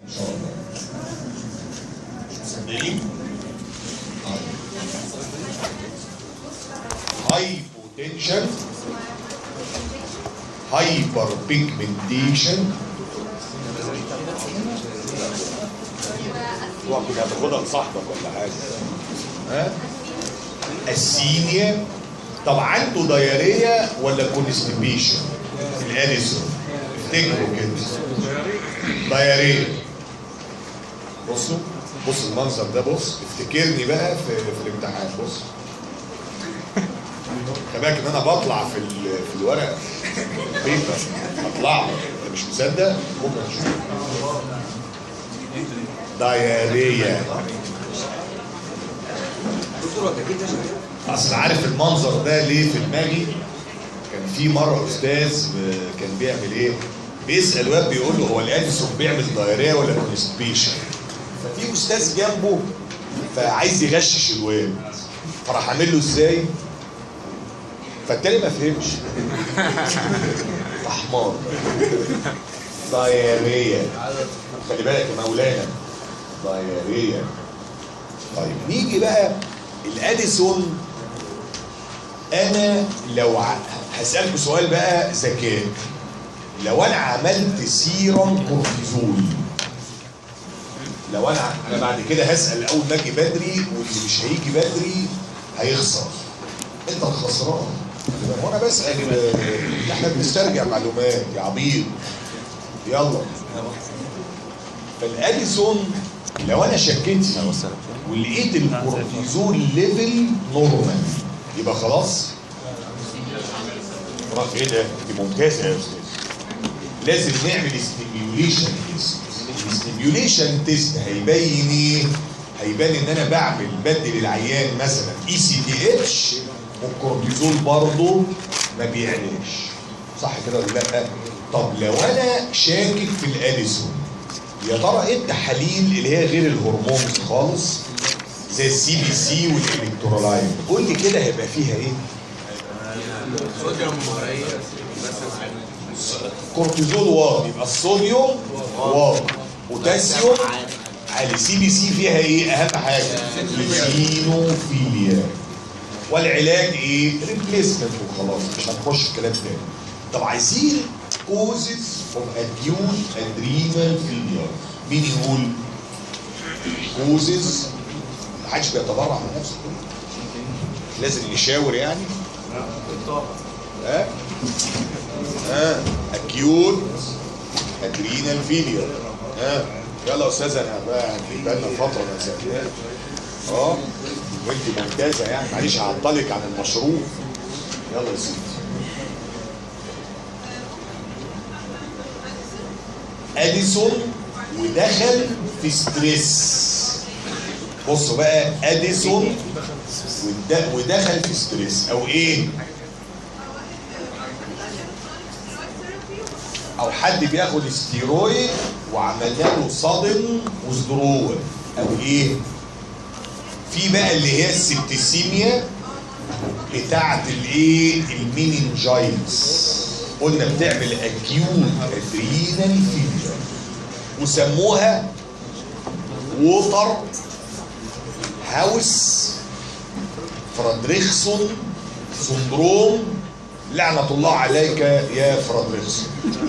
ان شاء الله مصدقين؟ هاي بوتنشال هايبر بيجمنتيشن واخد هتاخدها لصاحبك ولا حاجه ها السينيا طب عنده دياريه ولا كونستيبيشن الاديسون افتكروا كده دياريه بصوا بص المنظر ده بص افتكرني بقى في, في الامتحان بص خلي بالك ان انا بطلع في ال- في الورق بيبر اطلع لك. انت مش مصدق بكره تشوف دايريه اصل عارف المنظر ده ليه في دماغي كان في مره استاذ آه، كان بيعمل ايه بيسال الواد بيقول له هو الاديسون بيعمل دايريه ولا كونستيبيشن ففي استاذ جنبه فعايز يغشش الواد فراح عامل له ازاي فالتاني ما فهمش احمر دايريه خلي بالك يا مولانا دايريه طيب نيجي بقى الاديسون انا لو ع... هسألكوا سؤال بقى ذكاء لو انا عملت سيرم كورتيزول لو انا انا بعد كده هسأل اول ما اجي بدري واللي مش هيجي بدري هيخسر انت الخسران وانا بسأل آه، احنا بنسترجع معلومات يا عبيط يلا فالاديسون لو انا شكيت فيه ولقيت الكورتيزول ليفل نورمال يبقى خلاص خلاص ايه ده دي ممتازه يا استاذ لازم نعمل ستيميوليشن تيست الستيميوليشن تيست هيبين ايه هيبان ان انا بعمل بدي للعيان مثلا اي سي دي اتش والكورتيزول برضه ما بيعلاش صح كده ولا لا طب لو انا شاكك في الاديسون يا ترى ايه التحاليل اللي هي غير الهرمونز خالص زي السي بي سي والالكترولايت قول لي كده هيبقى فيها ايه كورتيزول واطي يبقى الصوديوم واطي بوتاسيوم عالي سي بي سي فيها ايه اهم حاجه ايزينوفيليا والعلاج ايه ريبليسمنت وخلاص مش هنخش في كلام تاني طب عايزين كوزز اوف اكيوت ادرينال فيلير مين يقول كوزز محدش بيتبرع من نفسه لازم يشاور يعني ها ها اكيوت ادرينال فيلير ها يلا يا استاذ انا بقى بقى لنا فتره ما سالتهاش اه وانت ممتازه يعني معلش هعطلك عن المشروع يلا يا سيدي اديسون ودخل في ستريس بصوا بقى اديسون ود- ودخل في ستريس او ايه او حد بياخد ستيرويد وعملنا له صدم وزدرول او ايه في بقى اللي هي السبتسيميا بتاعت الايه المينينجايتس قلنا بتعمل اكيوت ادرينال فيلير وسموها ووتر هاوس فرادريخسون سندروم لعنة الله عليك يا فرادريخسون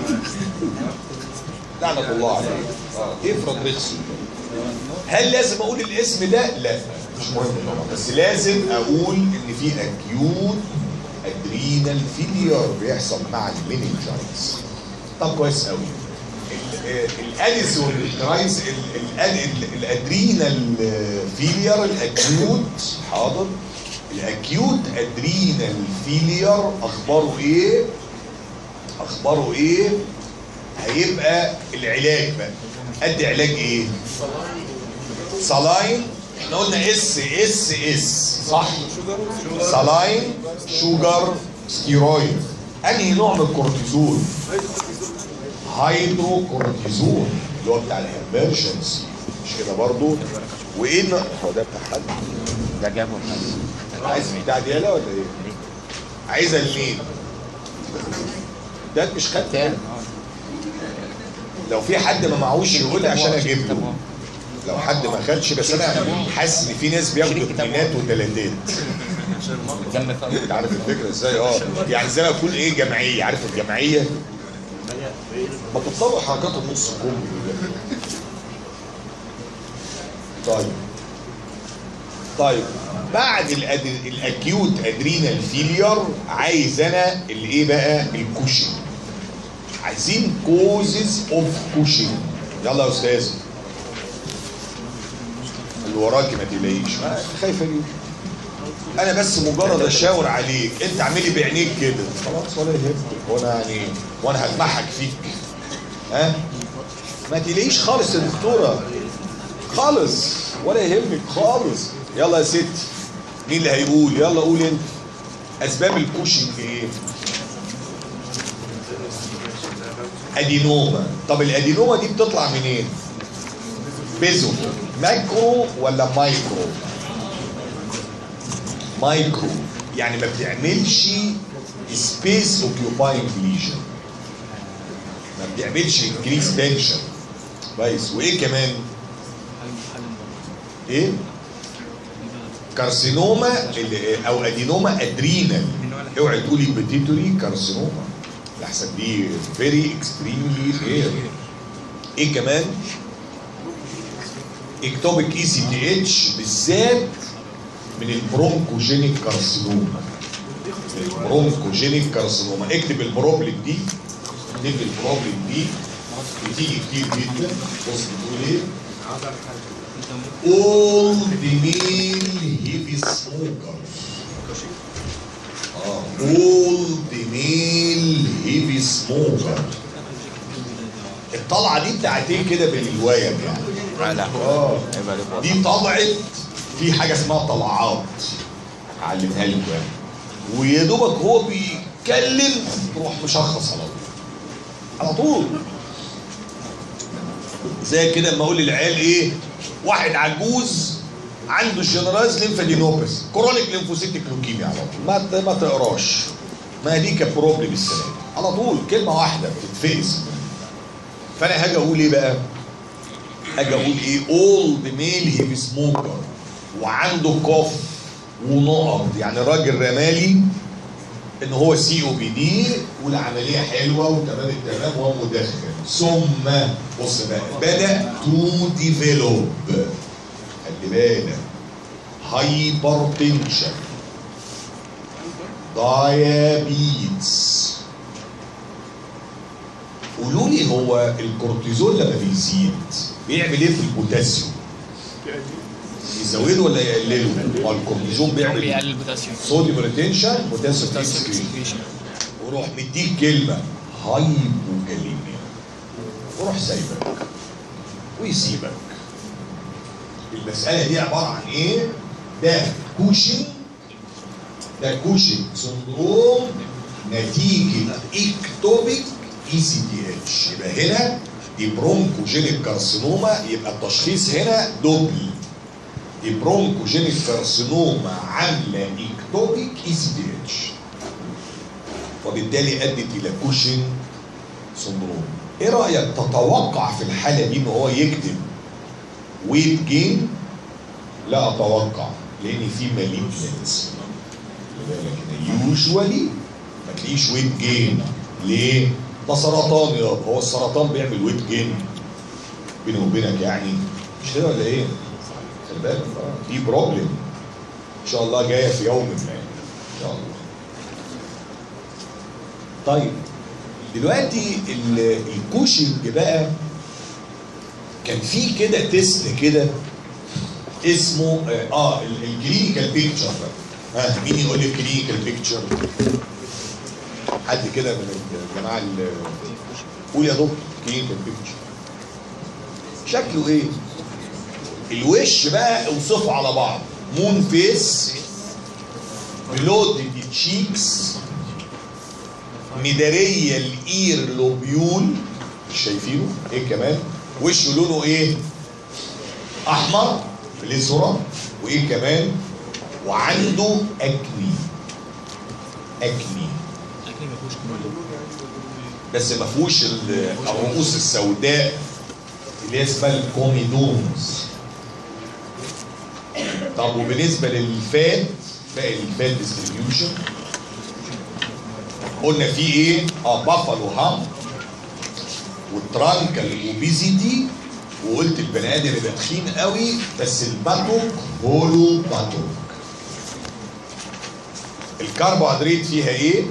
لعنة الله عليك آه. ايه فرادريخسون هل لازم اقول الاسم ده؟ لا مش مهم طبعا بس لازم اقول ان في اكيوت ادرينال فيلير بيحصل مع المينينجايتس طب كويس قوي الاديسون رايس الادرينال فيلير الاكيوت حاضر الاكيوت ادرينال فيلير اخباره ايه اخباره ايه هيبقى العلاج بقى ادي علاج ايه صلاين احنا قلنا اس اس اس صح صلاين شوجر ستيرويد انهي نوع من الكورتيزون هيدرو كورتيزون اللي هو بتاع الهيمرجنسي مش كده برضو وايه النوع- هو ده بتاع حد ده جابه عايز بتاع ديالا ولا ايه عايزه لمين ده مش خد تاني لو في حد ما معهوش يقول لي عشان اجيب له لو حد ما خدش بس انا حاسس ان في ناس بياخدوا اثنينات وثلاثات جنب فوق انت عارف الفكره ازاي اه يعني زي ما اكون ايه جمعيه عارف الجمعيه ما تتصور حركات النص كم طيب طيب بعد الأد- الاكيوت ادرينال فيلير عايز انا الايه بقى الكوشن عايزين كوزز اوف كوشن يلا يا استاذ اللي وراكي ما تقلقيش ما خايفه ليه انا بس مجرد اشاور عليك انت اعملي بعينيك كده خلاص ولا يهمك وانا يعني وانا هلمحك فيك ها ما تقلقيش خالص يا دكتوره خالص ولا يهمك خالص يلا يا ستي مين اللي هيقول يلا قول انت اسباب الكوشنج ايه ادينوما طب الادينوما دي بتطلع منين بيزو ماكرو ولا مايكرو مايكرو يعني ما بتعملش سبيس اوكيوباينج ليجن ما بتعملش انكريس تنشن كويس وايه كمان ايه كارسينوما اللي- او ادينوما ادرينال اوعي تقولي بيتيتوري كارسينوما لحسن دي فيري اكستريملي رير ايه كمان اكتوبيك اي سي تي اتش بالذات من البرونكوجينيك كارسينوما البرونكوجينيك كارسينوما اكتب البروبلم دي اكتب البروبلم دي بتيجي كتير جدا بص بتقول ايه all the male heavy smokers اه all the male heavy smokers الطلعه دي بتاعت ايه كده بالوايم يعني على اه عيب عليك والله. دي طلعت في حاجه اسمها طلعات اعلمها لكم يعني ويا دوبك هو بيتكلم تروح مشخص على طول على طول زي كده اما اقول للعيال ايه واحد عجوز عنده جنرالايز ليمفادينوباثي كرونيك ليمفوسيتيك لوكيميا على طول ما ت- ما تقراش ما دي كانت بروبلم السنه دي على طول كلمه واحده بتتفقس فانا هاجي اقول ايه بقى؟ اجي اقول ايه اول ذا ميل هيفي سموكر وعنده كوف ونقط يعني راجل رمالي ان هو سي او بي دي والعمليه حلوه وتمام التمام وهو مدخن ثم بص بقى بدا تو ديفلوب خلي بالك هايبر تنشن دايابيتس قولوا لي هو الكورتيزون لما بيزيد بيعمل ايه في البوتاسيوم؟ يزوده ولا يقلله؟ هو الكورتيزون بيعمل ايه؟ بيقلل البوتاسيوم صوديوم ريتنشن بوتاسيوم بوتاسيوم اكسكريشن اكسكريشن وروح مديك كلمه هايبوكاليميا وروح سايبك ويسيبك المساله دي عباره عن ايه؟ ده كوشن ده كوشن سندروم نتيجه اكتوبيك اي سي تي اتش يبقى هنا دي برونكوجينيك كارسينوما يبقى التشخيص هنا دوبل دي برونكوجينيك كارسينوما عامله اكتوبيك اي سي تي اتش وبالتالي ادت الى كوشن سندروم ايه رايك تتوقع في الحاله دي ان هو يكتب ويت جين لا اتوقع لان في ماليجنس لكن يوجوالي ما تلاقيش ويت جين ليه؟ ده سرطان يابا هو السرطان بيعمل ويت جين بيني وبينك يعني مش كده ولا ايه؟ خلي بالك اه دي بروبلم ان شاء الله جايه في يوم ما ان شاء الله طيب دلوقتي ال- الكوشنج بقى كان في كده تيست كده اسمه اه, آه ال- الكلينيكال بيكتشر ها مين يقول لي الكلينيكال بيكتشر حد كده من الجماعه اللي قول يا دكتور كلينيكال بيكتشر شكله ايه الوش بقى اوصفه على بعض مون فيس بلودد تشيكس مدارية الاير لوبيول مش شايفينه ايه كمان وشه لونه ايه احمر ليه صورة وايه كمان وعنده اكني اكني اكيد ما فيهوش كمان بس ما فيهوش ال- الرؤوس السوداء اللي هي اسمها الكوميدونز طب وبالنسبه للفات باقي الفات ديستريبيوشن قلنا في ايه؟ اه بافالو هام والترانكال اوبيزيتي وقلت البني ادم يبقى تخين قوي بس الباتوك هولو باتوك الكربوهيدرات فيها ايه؟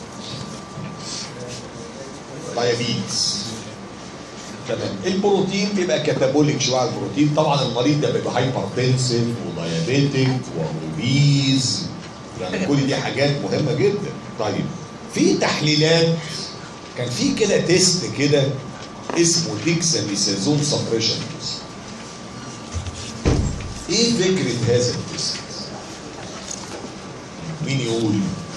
دايابيتس تمام البروتين بيبقى كاتابوليك شويه على البروتين طبعا المريض ده بيبقى هايبرتنسيف ودايابيتك واوبيز يعني كل دي حاجات مهمه جدا طيب في تحليلات كان في كده تيست كده اسمه ديكساميثازون سبريشن تيست ايه فكره هذا التيست؟ مين يقول؟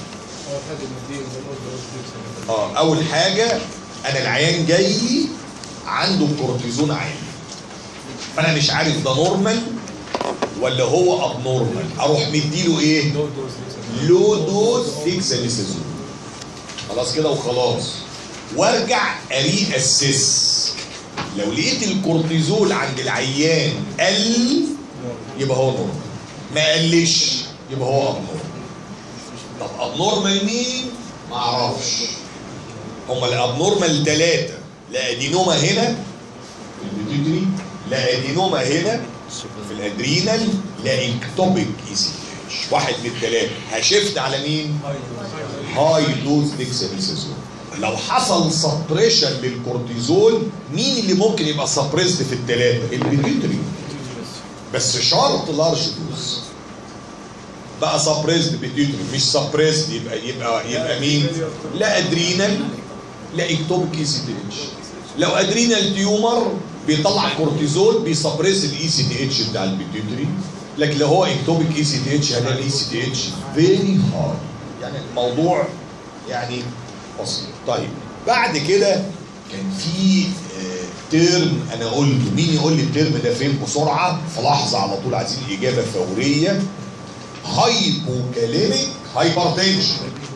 اه اول حاجه انا العيان جاي لي عنده كورتيزون عالي فانا مش عارف ده نورمال ولا هو اب نورمال اروح مديله ايه لو دوز ديكساميثازون خلاص كده وخلاص وارجع اري اسس لو لقيت الكورتيزول عند العيان قل يبقى هو نورمال ما قلش يبقى هو اب نورمال طب اب نورمال مين ما اعرفش هم الاب نورمال ثلاثه لا ادينوما هنا في البيتيوتري لا ادينوما هنا في الادرينال لا اكتوبيك اي سي اتش واحد من الثلاثه هشفت على مين هاي دوز ديكساميثازون لو حصل سبريشن للكورتيزول مين اللي ممكن يبقى سبريسد في الثلاثه البيتيوتري بس شرط لارج دوز بقى سبريسد بيتيوتري مش سبريسد يبقى يبقى يبقى مين لا ادرينال لا اكتوبيك اي سي تي اتش لو ادرينال تيومر بيطلع كورتيزول بيسبريس الاي سي تي اتش بتاع البيتيوتري لكن لو هو اكتوبيك اي سي تي اتش هذا الاي سي تي اتش فيري هاي يعني الموضوع يعني بسيط طيب بعد كده كان في آه، ترم انا قلته مين يقول لي الترم ده فين بسرعه في لحظه على طول عايزين اجابه فوريه هايبوكاليميك هايبرتنشن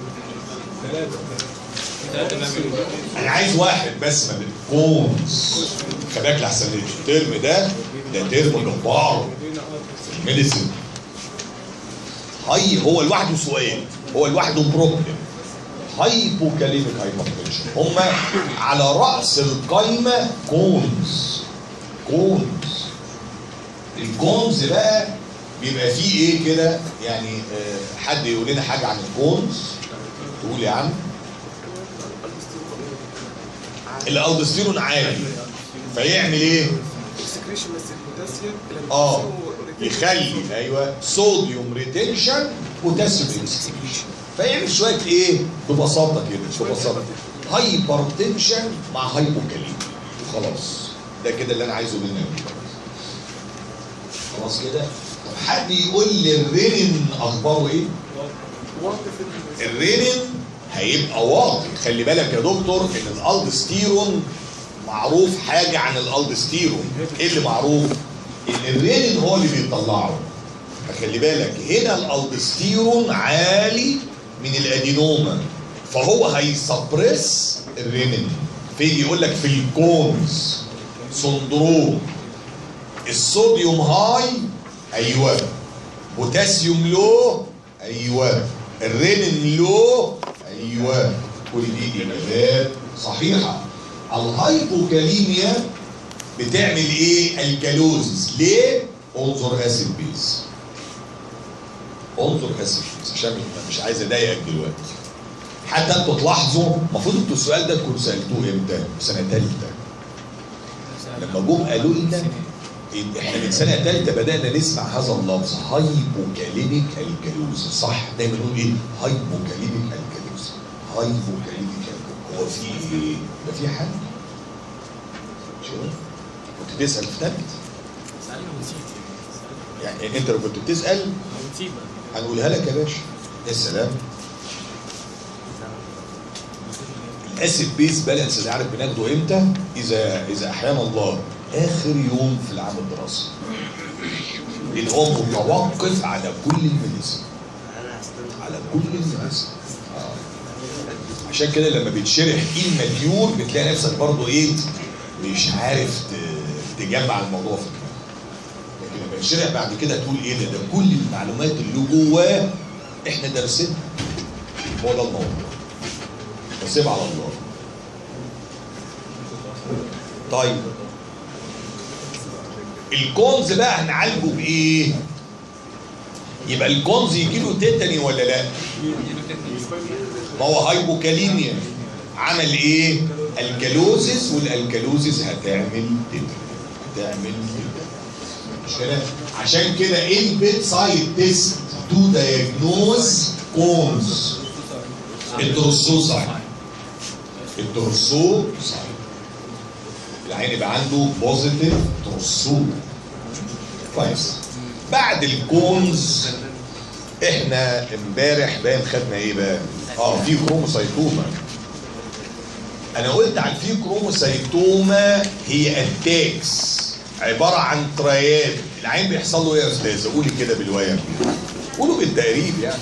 انا عايز واحد بس ما بين كونز خباك لحسن الترم ده ده ترم جبار في الميديسن هاي هو لوحده سؤال هو لوحده بروبلم هايبوكاليميك هايبرتنشن هم على راس القايمه كونز كونز الكونز بقى بيبقى فيه ايه كده يعني آه، حد يقول لنا حاجه عن الكونز تقول يا عم الالدوستيرون عالي فيعمل ايه؟ سكريشن بس البوتاسيوم اه يخلي ايوه صوديوم ريتنشن بوتاسيوم اكسكريشن فيعمل شويه ايه؟ ببساطه كده ببساطه هايبر تنشن مع هايبوكاليميا خلاص ده كده اللي انا عايزه منك خلاص كده طب حد يقول لي الرينين اخباره ايه؟ واحده في ال- الرينين هيبقى واطي خلي بالك يا دكتور ان الالدستيرون معروف حاجه عن الالدستيرون ايه اللي معروف ان الرينين هو اللي بيطلعه فخلي بالك هنا الالدستيرون عالي من الادينوما فهو هيسبرس الرينين فيجي يقول لك في الكونز سندروم الصوديوم هاي ايوه بوتاسيوم لو ايوه الرينين لو ايوه كل دي اجابات صحيحه الهايبوكاليميا بتعمل ايه الكالوزز ليه انظر اسيد بيز انظر اسيد بيز عشان مش عايز اضايقك دلوقتي حتى انتوا تلاحظوا المفروض انتوا السؤال ده تكونوا سالتوه امتى؟ في سنه ثالثه لما جم قالوا لنا إن احنا من سنه ثالثه بدانا نسمع هذا اللفظ هايبوكاليميك الكالوز صح دايما نقول ايه هايبوكاليميك الكالوز هايبوكاليميك الكالوز هو في ايه؟ ده في حل شو كنت تسال في ثالث سألنا ونسيت يعني انت لو كنت بتسال ونسيت بقى هنقولها لك يا باشا يا سلام الاسيد بيس بالانس اللي عارف بناخده امتى؟ اذا اذا احيانا الله اخر يوم في العام الدراسي. لان هو متوقف على كل الميديسن. على كل الميديسن. آه. عشان كده لما بتشرح immature بتلاقي نفسك برضو ايه مش عارف ت- تجمع الموضوع في دماغك لكن لما تشرح بعد كده تقول ايه ده ده كل المعلومات اللي جواه احنا دارسينها هو ده الموضوع نسيب على الله طيب الكونز بقى هنعالجه بايه؟ يبقى الكونز يجي له تيتاني ولا لا؟ ما هو هايبوكاليميا عمل ايه؟ الكالوزيس والالكالوزيس هتعمل تيتاني هتعمل تيتاني مش كده؟ عشان كده ايه البيت سايد تيست تو دايجنوز كونز التروسوسايد التروسوسايد العين يبقى عنده بوزيتيف تروسو كويس بعد الكونز احنا امبارح باين خدنا ايه بقى؟ اه في كروموسايتوما انا قلت على الفي كروموسايتوما هي اتاكس عباره عن تريات العين بيحصل له ايه يا استاذ؟ قولي كده بالويم قولوا بالتقريب يعني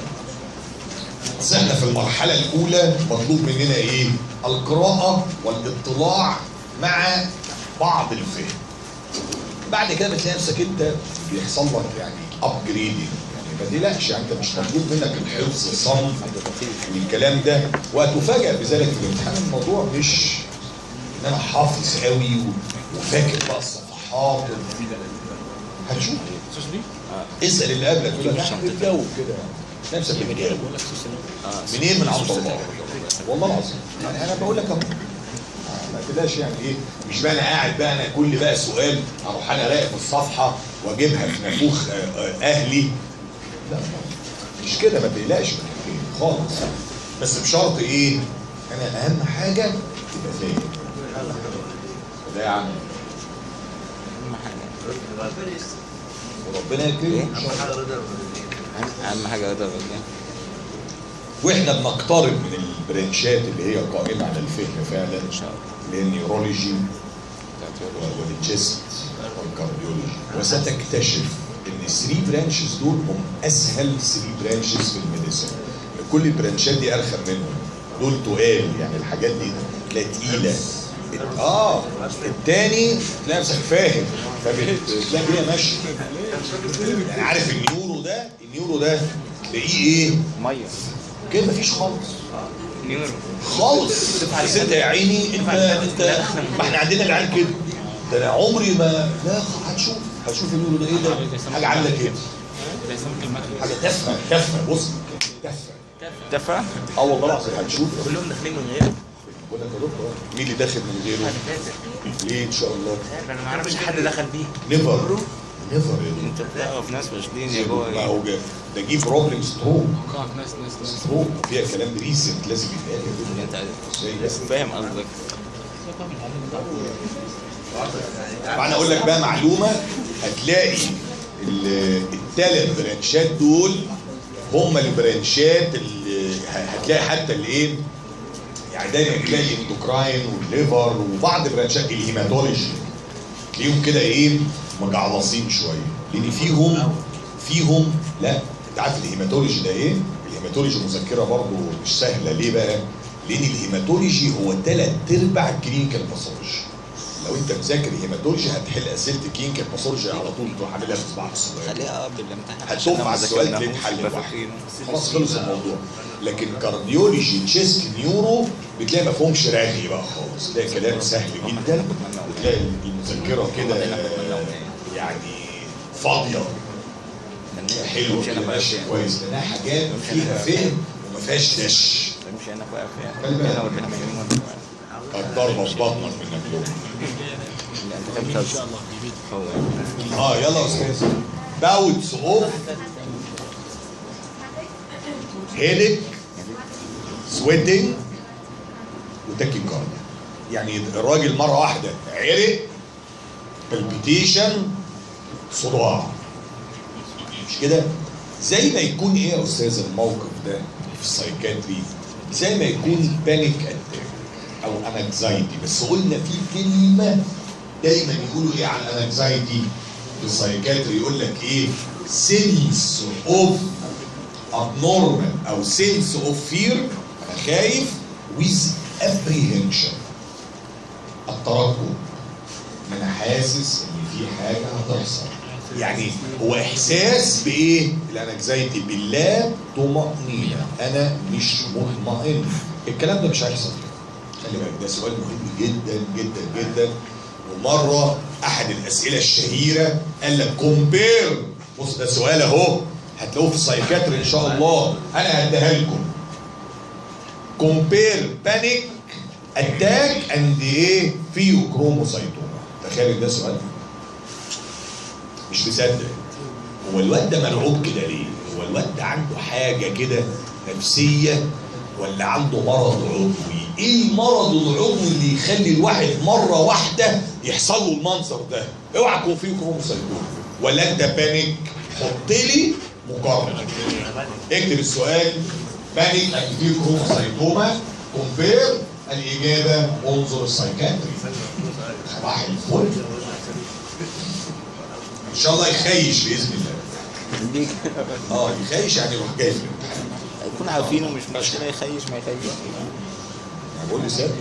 بس احنا في المرحله الاولى مطلوب مننا ايه؟ القراءه والاطلاع مع بعض الفهم بعد كده بتلاقي نفسك انت بيحصل لك يعني ابجريدنج يعني ما تقلقش يعني انت مش مطلوب منك الحفظ صم والكلام ده وهتفاجئ بذلك في الامتحان الموضوع مش ان انا حافظ قوي و- وفاكر بقى الصفحات و- هتشوف اسال اللي قبلك يقول لك احنا بنتجاوب كده نفسك بتجاوب منين من عند الله والله العظيم يعني انا بقول لك اهو ما تقلقش يعني ايه مش بقى انا قاعد بقى انا كل بقى سؤال اروح انا راقب الصفحه واجيبها في نافوخ آه، آه، اهلي لا مش كده ما تقلقش من الحكايه خالص بس بشرط ايه انا اهم حاجه تبقى فاهم ده يا عم اهم حاجه وربنا يكرمك ان شاء الله اهم حاجه رضا الرجال واحنا بنقترب من البرانشات اللي هي قائمه على الفهم فعلا ان شاء الله اللي هي النيورولوجي بتاعت رضا. والتشست والكارديولوجي وستكتشف ان الثري برانشز دول هم اسهل ثري برانشز في الميديسن كل البرانشات دي ارخم منهم دول تقال يعني الحاجات دي تلاقي تقيله اه التاني تلاقي نفسك فاهم فبتلاقي هي ماشيه يعني عارف النيورو ده النيورو ده تلاقيه ايه ميه كده مفيش خالص نيورو خالص بس انت يا عيني انت انت ما احنا عندنا العيال كده ده انا عمري ما لا هتشوف هتشوف النور ده ايه ده حاجه عامله كده زي سمك المخلل حاجه تافهه تافهه بص تافهه دفع اه والله العظيم هتشوف كلهم داخلين من غيره بقول لك يا دكتور مين اللي داخل من غيره ليه ان شاء الله انا ما اعرفش حد دخل بيه نيفر نيفر يا دكتور انت بتعرف ناس واخدين يا جوه ما ايه هو جا- ده جيب بروبلم ستروك اه ناس ناس ناس ستروك فيها كلام ريسنت لازم يتقال يا دكتور. انت عارف ازاي بس فاهم قصدك فانا اقول لك بقى معلومه هتلاقي ال- التلات برانشات دول هم البرانشات اللي ه- هتلاقي حتى الايه يعني دايما تلاقي الاندوكراين والليفر وبعض برانشات الهيماتولوجي تلاقيهم كده ايه مجعلصين شويه لان فيهم فيهم لا انت عارف الهيماتولوجي ده ايه؟ الهيماتولوجي مذكره برضه مش سهله ليه بقى؟ لان الهيماتولوجي هو ثلاث ارباع الكلينيكال باثولوجي لو انت مذاكر هيماتولوجي هتحل اسئله الكلينيكال باثولوجي على طول تروح عاملها في صباعك الصغير خليها اب الامتحان هتشوف على السؤال تلاقيه اتحل لوحده خلاص خلص الموضوع لكن كارديولوجي تشيست نيورو بتلاقي ما فيهمش رغي بقى خالص تلاقي كلام سهل جدا وتلاقي المذكره كده يعني فاضيه حلوه كده ماشيه كويس لانها حاجات فيها فهم وما فيهاش دش مش انا بقى خلي بالك. انا والبنات الضربه في بطنك من النجوم انت ان شاء الله جميل هو اه يلا يا استاذ باوتس اوف هيدك سويتنج وتاكيكارديا يعني الراجل مره واحده عرق بالبيتيشن صداع مش كده زي ما يكون ايه يا استاذ الموقف ده في السايكاتري زي ما يكون بانيك اتاك او انكزايتي بس قلنا في كلمه دايما يقولوا ايه على الانكزايتي في السايكاتري يقول لك ايه سينس اوف abnormal او سينس اوف فير انا خايف with apprehension الترقب ان انا حاسس ان في حاجه هتحصل يعني هو احساس بايه؟ الانكزايتي باللا طمأنينه انا مش مطمئن الكلام ده مش هيحصل خلي بالك ده سؤال مهم جدا جدا جدا ومره احد الاسئله الشهيره قال لك كومبير بص ده سؤال اهو هتلاقوه في السايكاتري ان شاء الله انا هديها لكم كومبير بانيك اتاك اند ايه فيو كروموسايتوما تخيل ده سؤال مش مصدق هو الواد ده مرعوب كده ليه؟ هو الواد ده عنده حاجه كده نفسيه ولا عنده مرض عضوي؟ ايه المرض العضوي اللي يخلي الواحد مره واحده يحصل له المنظر ده؟ اوعى يكون فيه كروموسايتوما ولا انت بانيك؟ حط لي مقارنه اكتب السؤال بانيك اند فيه كروموسايتوما كومبير الاجابه انظر السايكاتري صباح الفل ان شاء الله يخيش باذن الله اه يخيش يعني يروح جاي في الامتحان يكون عارفينه مش مشكله يخيش ما يخيش أنا بقول لسه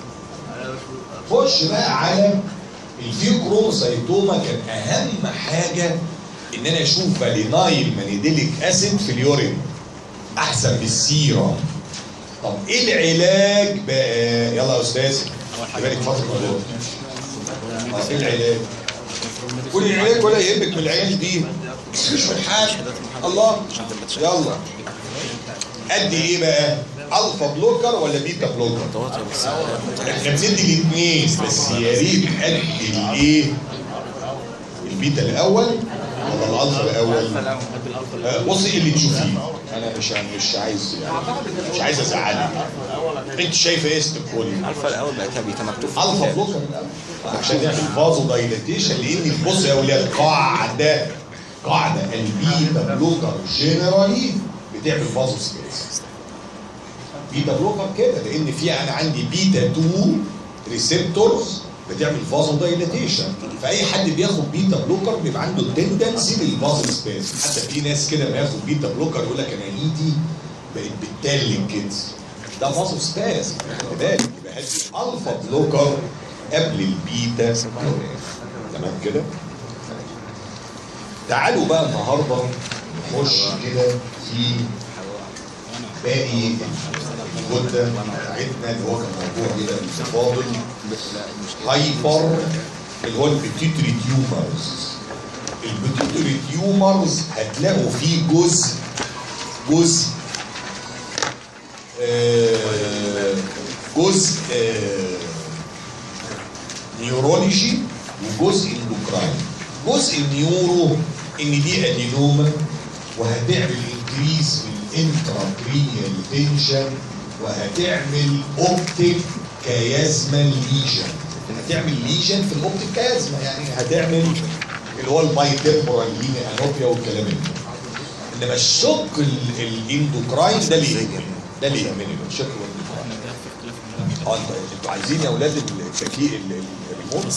خش بقى على الفيوكروموسايتوما كان اهم حاجه ان انا اشوف فالينايل مانيديليك اسيد في اليورين احسن من السيرم طب ايه العلاج بقى يلا يا استاذ خلي بالك فتره الوقت. اه ايه العلاج كل العلاج ولا يهمك من العيال دي مش من حاجه الله يلا ادي ايه بقى الفا بلوكر ولا بيتا بلوكر احنا بندي الاثنين بس يا ريت ادي الايه البيتا الاول ولا الالفا الاول آه، بصي اللي تشوفيه انا مش مش عايز يعني مش عايز ازعلك انت شايفه ايه استبكولي الفا الاول بقى كده بيبقى مكتوب في الفا الكتاب. بلوكر الاول عشان يعمل فازو دايلاتيشن لان بص يا اولاد قاعده قاعده البيتا بلوكر جنرالي بتعمل فازو سبيس بيتا بلوكر كده لان في انا عندي بيتا 2 ريسبتورز بتعمل فازو دايلاتيشن فاي حد بياخد بيتا بلوكر بيبقى عنده تندنسي للفازو سبيس حتى في ناس كده ما ياخد بيتا بلوكر يقول لك انا ايدي بقت بتتلج كده ده فازو سبيس خلي بالك يبقى هدي الفا بلوكر قبل البيتا تمام كده تعالوا بقى النهارده نخش كده في باقي الغده بتاعتنا اللي هو كان موضوع كده الفاضل هايبر اللي هو البيتيوتري تيومرز البيتيوتري تيومرز هتلاقوا فيه جزء جزء آه، جزء آه، نيورولوجي وجزء اندوكراين جزء النيورو ان دي ادينوما وهتعمل انكريز في الانتراكرينيال تنشن وهتعمل اوبتيك كيازما ليجن هتعمل ليجن في الاوبتيك كيازما يعني هتعمل اللي هو البايتمبرال انوبيا والكلام ده انما الشق ال- الاندوكراين ده اللي يهمني ده اللي يهمني بقى، الشق الاندوكراين اه انتوا انتوا عايزين يا اولاد التكييف الريموت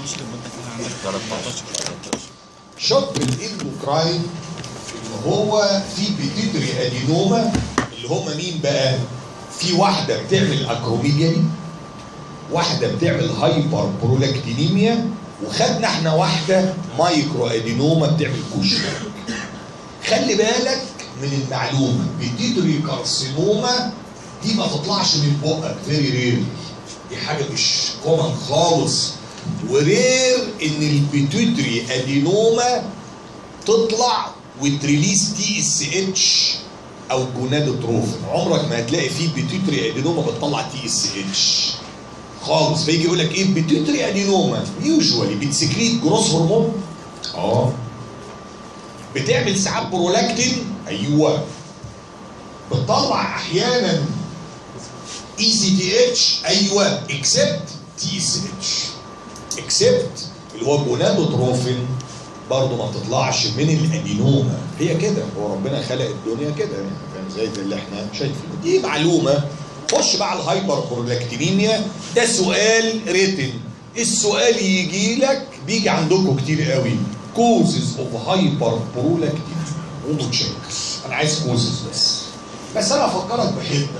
شق الاندوكراين اللي هو في بيتيتري ادينوما اللي هم مين بقى؟ في واحده بتعمل اكروميجالي واحده بتعمل هايبر برولاكتينيميا وخدنا احنا واحده مايكرو ادينوما بتعمل كوشنج خلي بالك من المعلومه بيتيتري كارسينوما دي ما تطلعش من بقك فيري رير دي حاجه مش كومن خالص ورير ان البيتيتري ادينوما تطلع وتريليز تي اس اتش او جونادوتروفين عمرك ما هتلاقي فيه بيتيتري ادينوما بتطلع تي اس اتش خالص فيجي يقول لك ايه بيتيتري ادينوما يوجوالي بتسكريت جروس هرمون اه بتعمل ساعات برولاكتين ايوه بتطلع احيانا اي سي تي اتش ايوه اكسبت تي اس اتش اكسبت اللي هو جونادوتروفين برضه ما بتطلعش من الادينوما هي كده هو ربنا خلق الدنيا كده يعني فاهم زي اللي احنا شايفينه دي معلومه خش بقى على الهايبر برولاكتينيميا ده سؤال ريتن السؤال يجي لك بيجي عندكم كتير قوي كوزز اوف هايبر برولاكتينيميا ومتشكر انا عايز كوزز بس بس انا افكرك بحته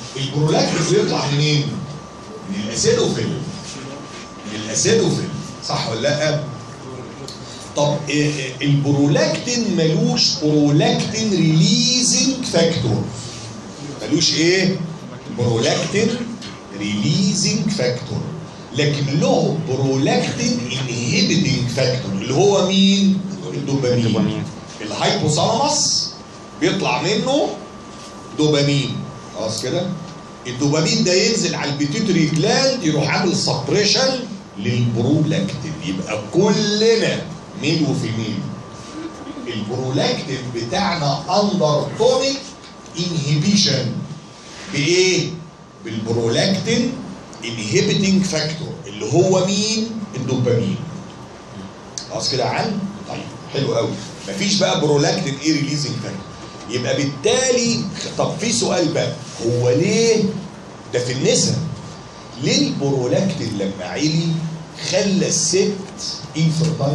البرولاكتين بيطلع منين؟ من الاسيدوفيل من الاسيدوفيل صح ولا لا؟ طب إيه إيه البرولاكتين ملوش برولاكتين ريليزنج فاكتور ملوش ايه؟ برولاكتين ريليزنج فاكتور لكن له برولاكتين انهبيتنج فاكتور اللي هو مين؟ الدوبامين الدوبامين. الهايبوثالاموس بيطلع منه دوبامين خلاص كده الدوبامين ده ينزل على البيتيوتري جلاند يروح عامل سبريشن للبرولاكتين يبقى كلنا ميل وفيميل البرولاكتين بتاعنا اندر تونيك انهبيشن بايه؟ بالبرولاكتين انهبيتنج فاكتور اللي هو مين؟ الدوبامين خلاص كده يا عم؟ طيب حلو قوي مفيش بقى برولاكتين ايه ريليزنج فاكتور يبقى بالتالي طب في سؤال بقى هو ليه ده في النساء ليه البرولاكتين لما علي خلى الست انفرتايل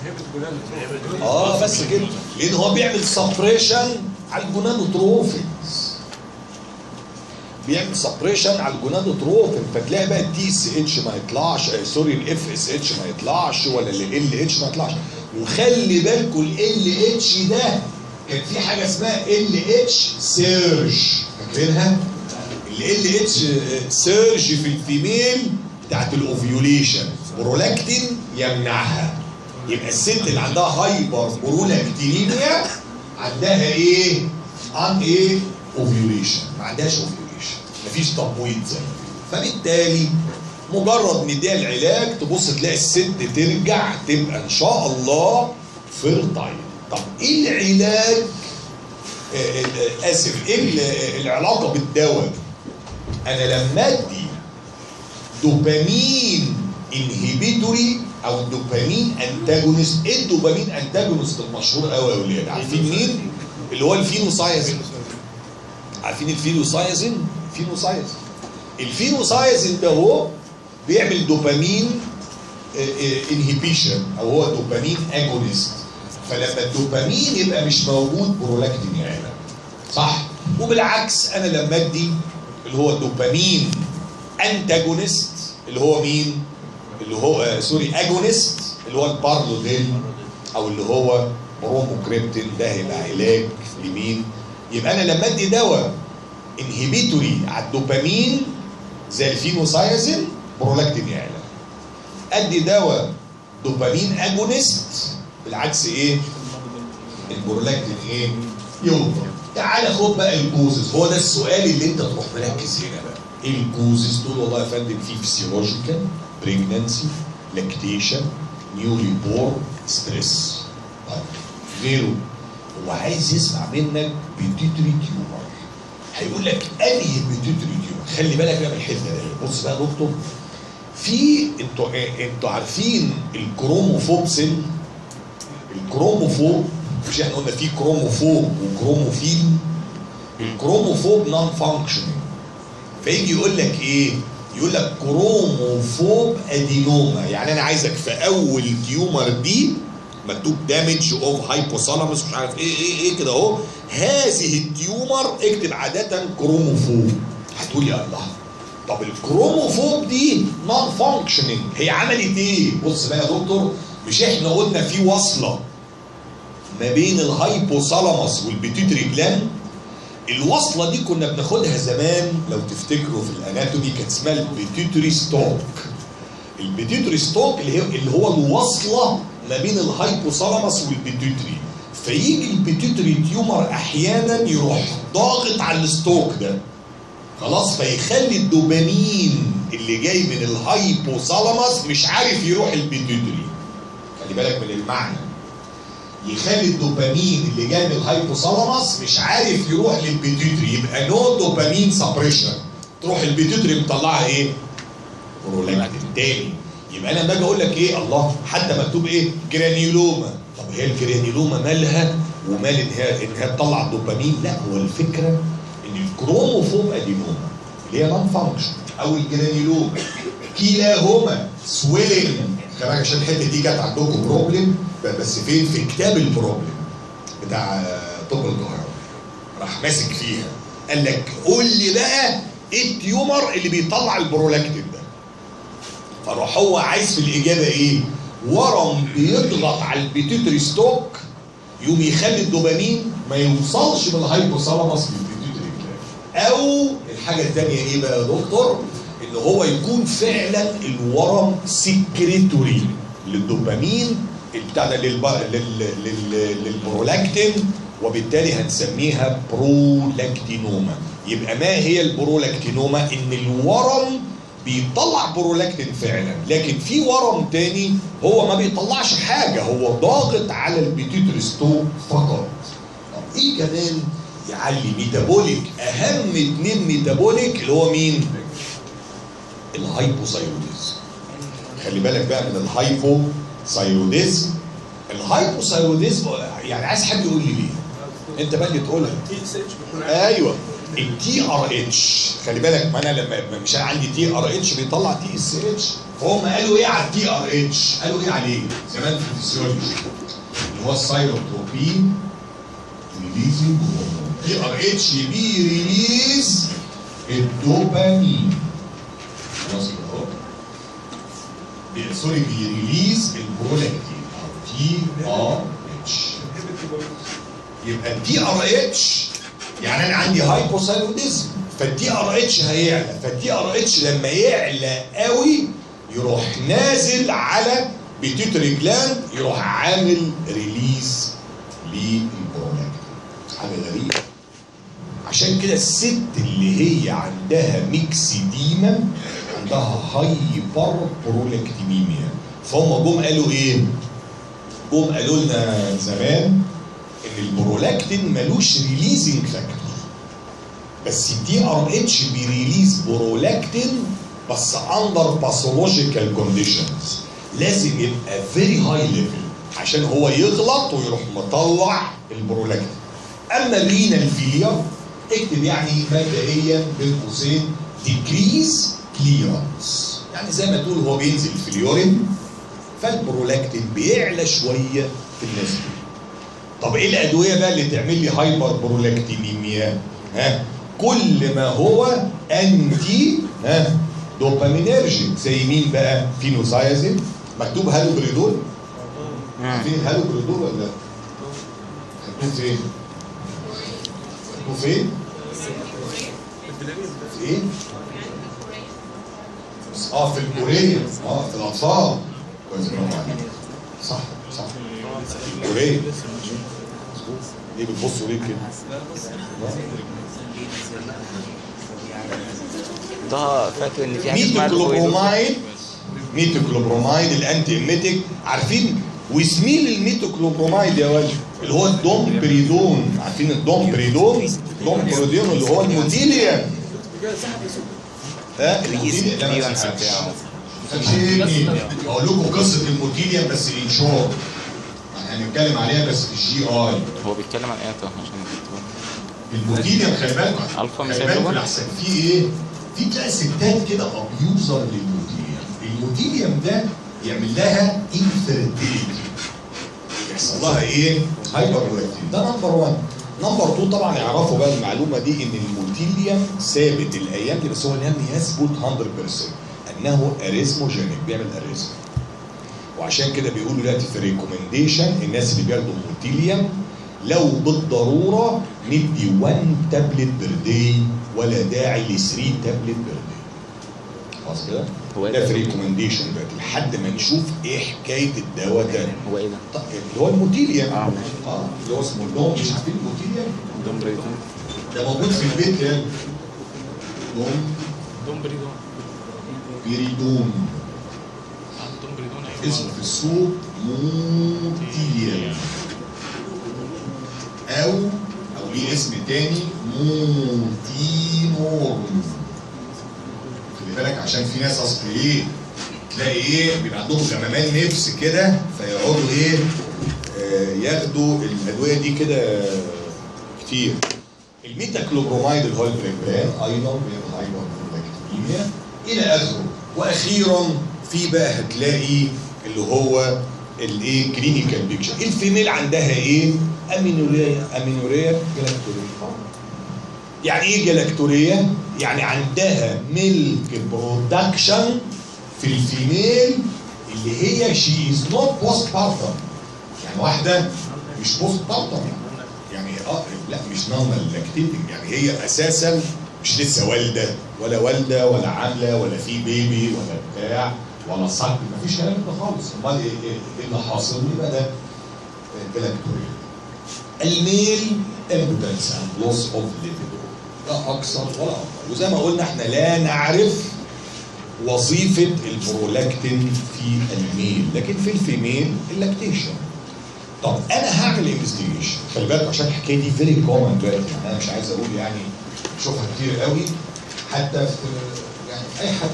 اه بس كده لان هو بيعمل سبريشن على الجونادوتروفينز بيعمل سبريشن على الجونادوتروفين فتلاقي بقى التي اس اتش ما يطلعش آه، سوري الاف اس اتش ما يطلعش ولا ال اتش ما يطلعش وخلي بالكم ال اتش ده كان في حاجه اسمها ال اتش سيرج فاكرينها؟ ال اتش سيرج في الفيميل بتاعت الاوفيوليشن برولاكتين يمنعها يبقى الست اللي عندها هايبر برولاكتينيميا عندها ايه؟ ان ايه؟ اوفيوليشن ما عندهاش اوفيوليشن مفيش تبويض زي ما بيقولوا. فبالتالي مجرد نديها العلاج تبص تلاقي الست ترجع تبقى ان شاء الله فيرتايل طب ايه العلاج آه، آه، اسف ايه ال- العلاقه بالدواء انا لما ادي دوبامين انهبيتوري او دوبامين انتاجونست ايه الدوبامين انتاجونست المشهور قوي يا ولاد عارفين مين اللي هو الفينوسايزين عارفين الفينوسايزين فينوسايزين الفينوسايزين ده هو بيعمل دوبامين انهبيشن او هو دوبامين اجونست فلما الدوبامين يبقى مش موجود برولاكتين يعلى صح وبالعكس انا لما ادي اللي هو الدوبامين انتاجونست اللي هو مين اللي هو آه سوري اجونست اللي هو البارلوديل او اللي هو بروموكريبتين ده هيبقى علاج لمين يبقى انا لما ادي دواء انهبيتوري على الدوبامين زي الفينوسايزين برولاكتين يعلى ادي دواء دوبامين اجونست بالعكس ايه البرولاكتين ايه يوطى تعالى خد بقى الكوزز هو ده السؤال اللي انت تروح مركز هنا بقى ايه الكوزز تقول والله يا فندم في فيسيولوجيكال بريجنانسي لاكتيشن نيولي بور ستريس طيب غيره هو عايز يسمع منك بيتيتري تيومر هيقول لك انهي بيتيتري تيومر خلي بالك بقى من الحته دي بص بقى يا دكتور في انتوا إيه، انتوا عارفين الكروموفوب سيل الكروموفوب مش احنا قلنا في كروموفوب وكروموفيل الكروموفوب نون فانكشنينج فيجي يقول لك ايه يقول لك كروموفوب ادينوما يعني انا عايزك في اول تيومر دي مكتوب دامج اوف هايبوثالاموس مش عارف ايه ايه ايه كده اهو هذه التيومر اكتب عاده كروموفوب هتقول يا الله طب الكروموفوب دي نون فانكشنينج هي عملت ايه بص بقى يا دكتور مش احنا قلنا في وصله ما بين الهايبوثالاموس والبيتيوتري جلاند الوصله دي كنا بناخدها زمان لو تفتكروا في الاناتومي كانت اسمها البيتيوتري ستوك البيتيوتري ستوك اللي هي اللي هو الوصله ما بين الهايبوثالاموس والبيتيوتري فيجي البيتيوتري تيومر احيانا يروح ضاغط على الستوك ده خلاص فيخلي الدوبامين اللي جاي من الهايبوثالاموس مش عارف يروح البيتيوتري خلي بالك من المعنى يخلي الدوبامين اللي جاي من الهايبوثالاموس مش عارف يروح للبيتيوتري يبقى نو دوبامين سبريشن تروح البيتيوتري مطلعها ايه؟ برولاكتين تاني يبقى انا لما اجي اقول لك ايه الله حتى مكتوب ايه؟ جرانيولوما طب هي الجرانيولوما مالها ومال ان هي ان هي تطلع الدوبامين؟ لا هو الفكره ان الكروموفوب ادينوما اللي هي نون فانكشن او الجرانيولوما كلاهما سويلنج كمان عشان الحته دي جت عندكم بروبلم بس فين في كتاب البروبلم بتاع طب القاهره راح ماسك فيها قال لك قول لي بقى ايه التيومر اللي بيطلع البرولاكتين ده فراح هو عايز في الاجابه ايه ورم بيضغط على البيتيوتري ستوك يقوم يخلي الدوبامين ما يوصلش من الهايبوثالاموس للبيتيوتري جلاند او الحاجه الثانيه ايه بقى يا دكتور ان هو يكون فعلا الورم سكريتوري للدوبامين بتاع ده للب- لل- لل- للبرولاكتين وبالتالي هنسميها برولاكتينوما يبقى ما هي البرولاكتينوما ان الورم بيطلع برولاكتين فعلا لكن في ورم تاني هو ما بيطلعش حاجه هو ضاغط على البيتيوتري ستوك فقط طب ايه كمان يعلي ميتابوليك اهم اتنين ميتابوليك اللي هو مين الهايبوثايروديزم خلي بالك بقى من الهايبوثايروديزم الهايبوثايروديزم يعني عايز حد يقول لي ليه انت بقى اللي تقولها تي اس اتش بيكون ايوه التي ار اتش خلي بالك ما انا لما ما مش أنا عندي تي ار اتش بيطلع تي اس اتش فهم قالوا ايه على التي ار اتش؟ قالوا ايه عليه؟ زمان في الفسيولوجي اللي هو السايروتروبين ريليزنج هرمون تي ار اتش بيريليز الدوبامين خلاص كده اهو بي- سوري بيريليز البرولاكتين تي ار اتش يبقى الدي ار اتش يعني انا عندي هايبوثايروديزم فالدي ار اتش هيعلى فالدي ار اتش لما يعلى قوي يروح نازل على بيتيوتري جلاند يروح عامل ريليز للبرولاكتين حاجه غريبه عشان كده الست اللي هي عندها ميكسيديما عندها هايبر برولاكتيميميا فهم جم قالوا ايه؟ جم قالوا لنا زمان ان البرولاكتين ملوش ريليزنج فاكتور بس الدي ار اتش بيريليز برولاكتين بس اندر باثولوجيكال كونديشنز لازم يبقى فيري هاي ليفل عشان هو يغلط ويروح مطلع البرولاكتين اما الرينال فيلير اكتب يعني مبدئيا بين قوسين ديكريز كليرنس يعني زي ما تقول هو بينزل في اليورين فالبرولاكتين بيعلى شويه في الناس دي طب ايه الادويه بقى اللي تعمل لي هايبر برولكتينيميا ها كل ما هو انتي ها دوبامينرجيك زي مين بقى فينوسايزين مكتوب هالوبريدول عارفين الهالوبريدول ولا لا مكتوب فين مكتوب فين في ايه اه في الكوريه اه في الاطفال كويس برافو عليك صح صح في الكوريه ليه بتبصوا ليه كده؟ ده فاكر ان في حاجه اسمها ميتوكلوبرومايد ميتوكلوبرومايد الانتي ايميتيك عارفين وسميل الميتوكلوبرومايد يا ولد اللي هو الدوم بريدون عارفين الدوم بريدون الدوم بريدون اللي هو الموديليوم ها الريز الموديليوم. لا، ما كليرنس تسحبش. بتاعه فاكرين اقول لكم قصه الموديليوم بس الانشور هنتكلم عليها بس في الجي اي هو بيتكلم عن ايه طه عشان أكتبه. الموديليوم خلي بالكم ألفا خلي مثال بالكم طبعا. احسن في ايه؟ في تلاقي ستات كده ابيوزر للموديليوم الموديليوم ده يعمل لها انفيرتيليتي يحصل لها ايه؟ هايبر ده نمبر 1 نمبر 2 طبعا يعرفوا بقى المعلومه دي ان الموديليوم ثابت الايام دي بس هو لم يثبت 100% انه اريزموجينيك بيعمل اريزم وعشان كده بيقولوا دلوقتي في ريكومنديشن الناس اللي بياخدوا موتيليوم لو بالضروره ندي 1 تابلت بير داي ولا داعي ل 3 تابلت بير داي خلاص كده؟ هو ده إيه في ده؟ ريكومنديشن دلوقتي لحد ما نشوف ايه حكايه الدواء ده هو ايه ده؟ طيب اللي هو الموتيليوم آه، ماشي. اه اللي هو اسمه الدوم مش عارفين الموتيليوم دوم بريتون ده موجود في البيت يعني دوم دوم بريدون بيريدون دوم بريدون ايوه اسمه في السوق موتيليوم او او ليه اسم تاني موتينورم خلي بالك عشان في ناس اصل ايه تلاقي ايه بيبقى عندهم غمامان نفس كده فيقعدوا ايه آه ياخدوا الادويه دي كده كتير الميتاكلوبرومايد اللي هو البريبران ايضا بيعمل هايبر برولاكتيميا الى اخره واخيرا في بقى هتلاقي اللي هو الايه كلينيكال بيكتشر الفيميل عندها ايه امينوريا امينوريا جلاكتوريا يعني ايه جلاكتوريه؟ يعني عندها ميلك برودكشن في الفيميل اللي هي شي از نوت بوست بارتم يعني واحده مش بوست بارتم يعني اه لا مش نورمال لاكتيتنج يعني هي اساسا مش لسه والده ولا والده ولا عامله ولا في بيبي ولا بتاع ولا صك مفيش كلام ده خالص امال ايه إيه- إيه اللي حاصل يبقى ده جلاكتوريه الميل امبتنس اند لوس اوف ليبيدو لا اكثر ولا اقل وزي ما قلنا احنا لا نعرف وظيفه البرولاكتين في الميل لكن في الفيميل اللاكتيشن طب انا هعمل انفستيجيشن خلي بالك عشان الحكايه دي فيري كومن دلوقتي يعني انا مش عايز اقول يعني بشوفها كتير قوي حتى في يعني اي حد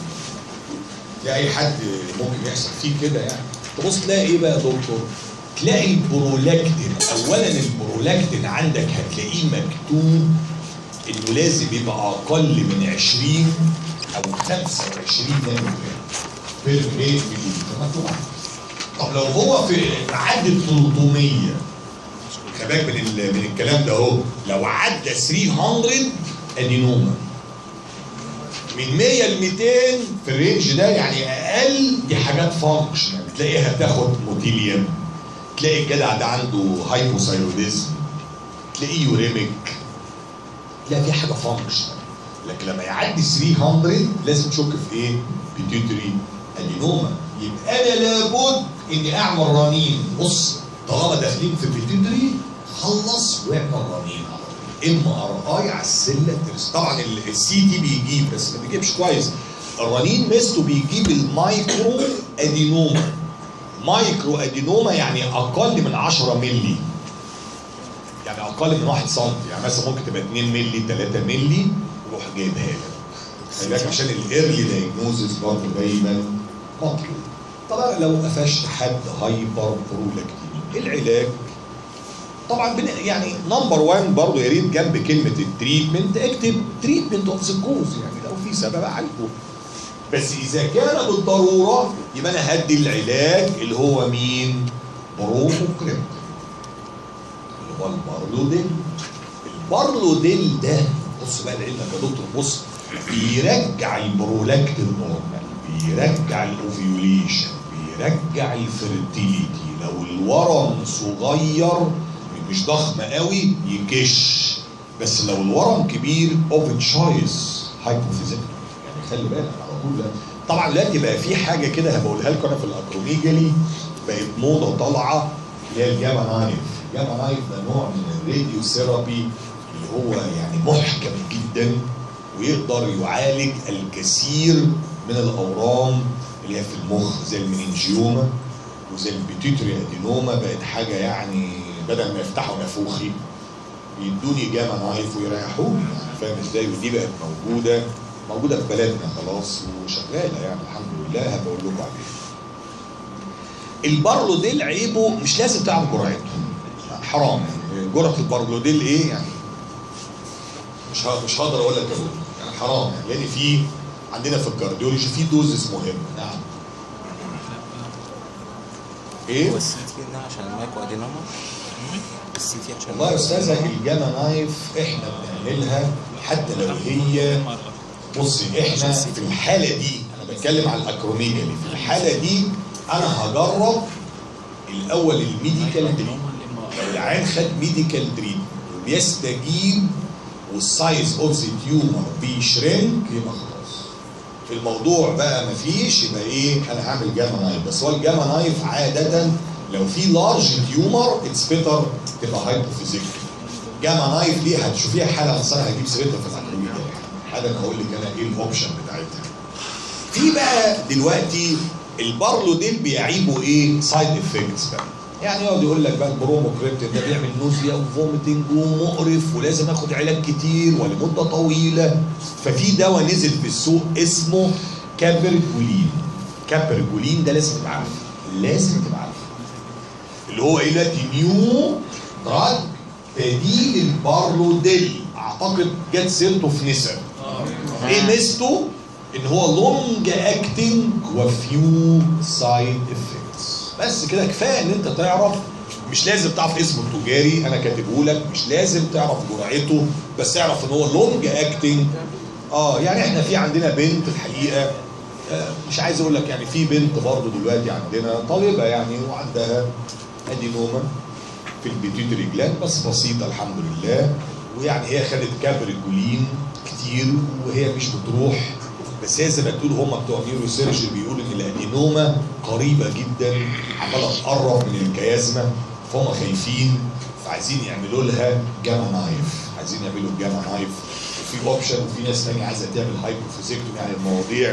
تلاقي اي حد ممكن يحصل فيه كده يعني تبص تلاقي ايه بقى يا دكتور؟ تلاقي البرولاكتين اولا البرولاكتين عندك هتلاقيه مكتوب انه لازم يبقى اقل من 20 او 25 نانو جرام بير ايه مكتوب عندك. طب لو هو في معدي 300 خلي بالك من ال- من الكلام ده اهو لو عدى 300 ادينوما من 100 ل 200 في الرينج ده يعني اقل دي حاجات فانكشنال تلاقيها تاخد موتيليوم تلاقي الجدع ده عنده هايبوثايروديزم تلاقيه يوريميك تلاقي في حاجه فانكشنال لكن لما يعدي 300 لازم تشك في ايه؟ بيتيوتري ادينوما يبقى انا لابد اني اعمل رنين بص طالما داخلين في البيتيوتري خلص واعمل رنين على طول ام ار اي على السله ترس طبعا السي تي بيجيب بس ما بيجيبش كويس الرنين ميزته بيجيب المايكرو ادينوما مايكرو ادينوما يعني اقل من 10 مللي يعني اقل من 1 سم يعني مثلا ممكن تبقى 2 مللي 3 مللي روح جايبها لك خلي بالك عشان الايرلي دايجنوزس برضه دايما مطلوب طبعا لو قفشت حد هايبر برولاكتين العلاج طبعا بن يعني نمبر 1 برضه يا ريت جنب كلمه التريتمنت اكتب تريتمنت اوف ذا كوز يعني لو في سبب اعالجه بس اذا كان بالضروره يبقى انا هدي العلاج اللي هو مين؟ بروموكريبتين اللي هو البارلوديل البارلوديل ده بص بقى لعلمك يا دكتور بص بيرجع البرولاكتين نورمال بيرجع الاوفيوليشن بيرجع الفيرتيليتي لو الورم صغير مش ضخم قوي يكش بس لو الورم كبير اوفن تشايس هايبوفيزيكال يعني خلي بالك على طول ده طبعا دلوقتي بقى في حاجه كده هبقولها لكم انا في الاكروميجالي بقت موضه طالعه اللي هي الجاما نايف الجاما نايف ده نوع من الراديو ثيرابي اللي هو يعني محكم جدا ويقدر يعالج الكثير من الاورام اللي هي في المخ زي المننجيوما وزي البيتيوتري ادينوما بقت حاجه يعني بدل ما يفتحوا نافوخي يدوني جاما نايف ويريحوني يعني فاهم ازاي ودي بقت موجوده موجوده في بلدنا خلاص وشغاله يعني الحمد لله هبقول لكم عليها. البارلوديل عيبه مش لازم تعرف جرعته حرام يعني جرعه البارلوديل ايه يعني مش ه- مش هقدر اقول لك يا دكتور يعني حرام يعني لان في عندنا في الكارديولوجي في دوزز مهمه نعم ايه؟ هو السي تي ده عشان المايكرو ادينوما السي تي عشان والله يا استاذه الجاما نايف احنا بنعملها حتى لو هي بصي احنا في الحاله دي انا بتكلم على الاكروميجالي في الحاله دي انا هجرب الاول الميديكال دريم لو العيان خد ميديكال دريم وبيستجيب والسايز اوف ذا تيومر بيشرنك يبقى خلاص الموضوع بقى مفيش يبقى ايه انا هعمل جاما نايف بس هو الجاما نايف عاده لو في لارج تيومر اتس بيتر تبقى هايبوفيزيك جاما نايف دي هتشوفيها حاله اصل انا هجيب سيرتها في الاكروميجالي حاجه انا هقول لك انا ايه الاوبشن بتاعتها في بقى دلوقتي البارلو ديل بيعيبوا ايه سايد افكتس بقى يعني يقعد يقول لك بقى البروموكريبتين ده بيعمل نوزيا وفوميتنج ومقرف ولازم اخد علاج كتير ولمده طويله ففي دواء نزل في السوق اسمه كابرجولين كابرجولين ده لازم تبقى عارفه لازم تبقى عارفه اللي هو ايه دلوقتي نيو دراج بديل البارلوديل اعتقد جت سيرته في نسب ايه ميزته؟ ان هو لونج اكتنج وفيو سايد افكتس بس كده كفايه ان انت تعرف مش لازم تعرف اسمه التجاري انا كاتبه لك مش لازم تعرف جرعته بس اعرف ان هو لونج اكتنج اه يعني احنا في عندنا بنت الحقيقه آه، مش عايز اقول لك يعني في بنت برضه دلوقتي عندنا طالبه يعني وعندها ادينوما في البيتيوتري جلاند بس بسيطه الحمد لله ويعني هي خدت كابريكولين كتير وهي مش بتروح بس هي زي ما تقول هم بتوع نيورو سيرجري بيقولوا ان الادينوما قريبه جدا عماله تقرب من الكيازما فهم خايفين فعايزين يعملوا لها جاما نايف عايزين يعملوا جاما نايف وفي اوبشن وفي ناس ثانيه عايزه تعمل هايبوفيزيكتومي يعني المواضيع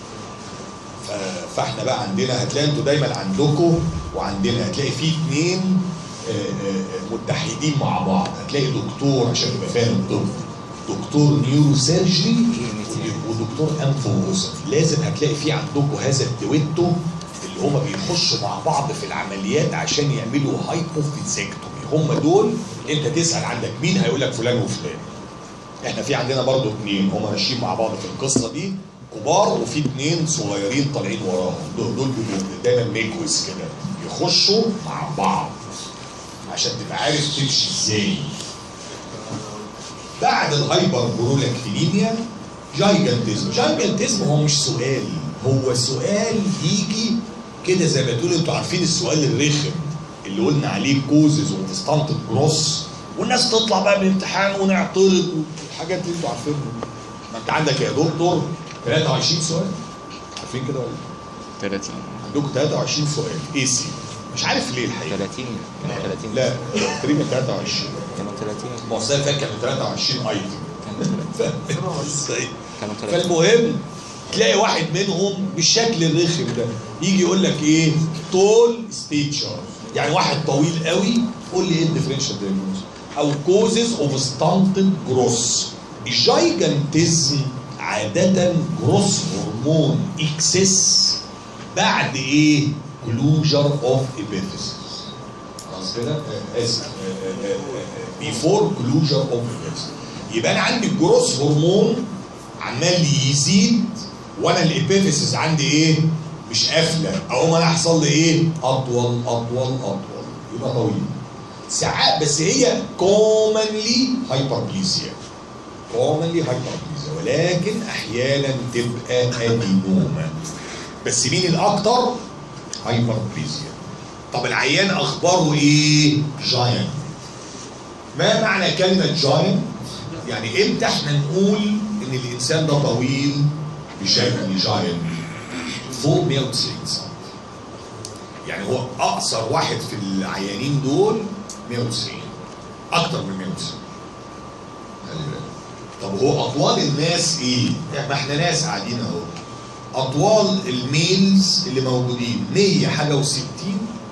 ف- فاحنا بقى عندنا هتلاقي انتوا دايما عندكم وعندنا هتلاقي في اثنين متحدين مع بعض هتلاقي دكتور عشان تبقى فاهم الطب دكتور نيورو سيرجري ودكتور انف واذن لازم هتلاقي في عندكم هذا الدويتو اللي هما بيخشوا مع بعض في العمليات عشان يعملوا هايبوفيزيكتومي هم دول انت تسال عندك مين هيقول لك فلان وفلان احنا في عندنا برضو اتنين هم ماشيين مع بعض في القصه دي كبار وفي اتنين صغيرين طالعين وراهم دول دول بيبقوا دايما ميكوز كده يخشوا مع بعض عشان تبقى عارف تمشي ازاي بعد الهايبر برولاكتينيميا جايجانتيزم جايجانتيزم هو مش سؤال هو سؤال يجي كده زي ما تقول انتوا عارفين السؤال الرخم اللي قلنا عليه كوزز وتستنتج جروس والناس تطلع بقى من الامتحان ونعترض والحاجات اللي انتوا عارفينها ما انت عندك يا دكتور 23 سؤال عارفين كده ولا لا؟ 30 عندكم 23 سؤال اي سي مش عارف ليه الحقيقه 30 كانوا 30 لا تقريبا 23 كانوا 30 ما هو السنه اللي فاتت كانوا 23 ايتم كانوا 30 فاهم ازاي؟ كانوا 30 فالمهم تلاقي واحد منهم بالشكل الرخم ده يجي يقول لك ايه تول ستيتشر يعني واحد طويل قوي قول لي ايه الديفرنشال دايجنوز او كوزز اوف ستانتد جروس الجايجانتيزم عادة جروس هرمون اكسس بعد ايه؟ كلوجر اوف ابيفيسيس خلاص كده؟ آه، اسف بيفور كلوجر اوف ابيفيسيس يبقى انا عندي الجروس هرمون عمال يزيد وانا الابيفيسيس عندي ايه؟ مش قافله اقوم انا هيحصل لي ايه؟ اطول اطول اطول يبقى طويل ساعات بس هي كومنلي هايبربليسيا كومنلي هايبربليسيا ولكن احيانا تبقى ادينوما بس مين الاكتر؟ هايبربليسيا طب العيان اخباره ايه؟ جاينت ما معنى كلمه جاينت؟ يعني امتى احنا نقول ان الانسان ده طويل بشكل جاينت فوق 190 سم يعني هو اقصر واحد في العيانين دول 190 اكتر من 190 خلي بالك طب هو اطوال الناس ايه؟ ما احنا ناس قاعدين اهو اطوال الميلز اللي موجودين 100 حاجه و60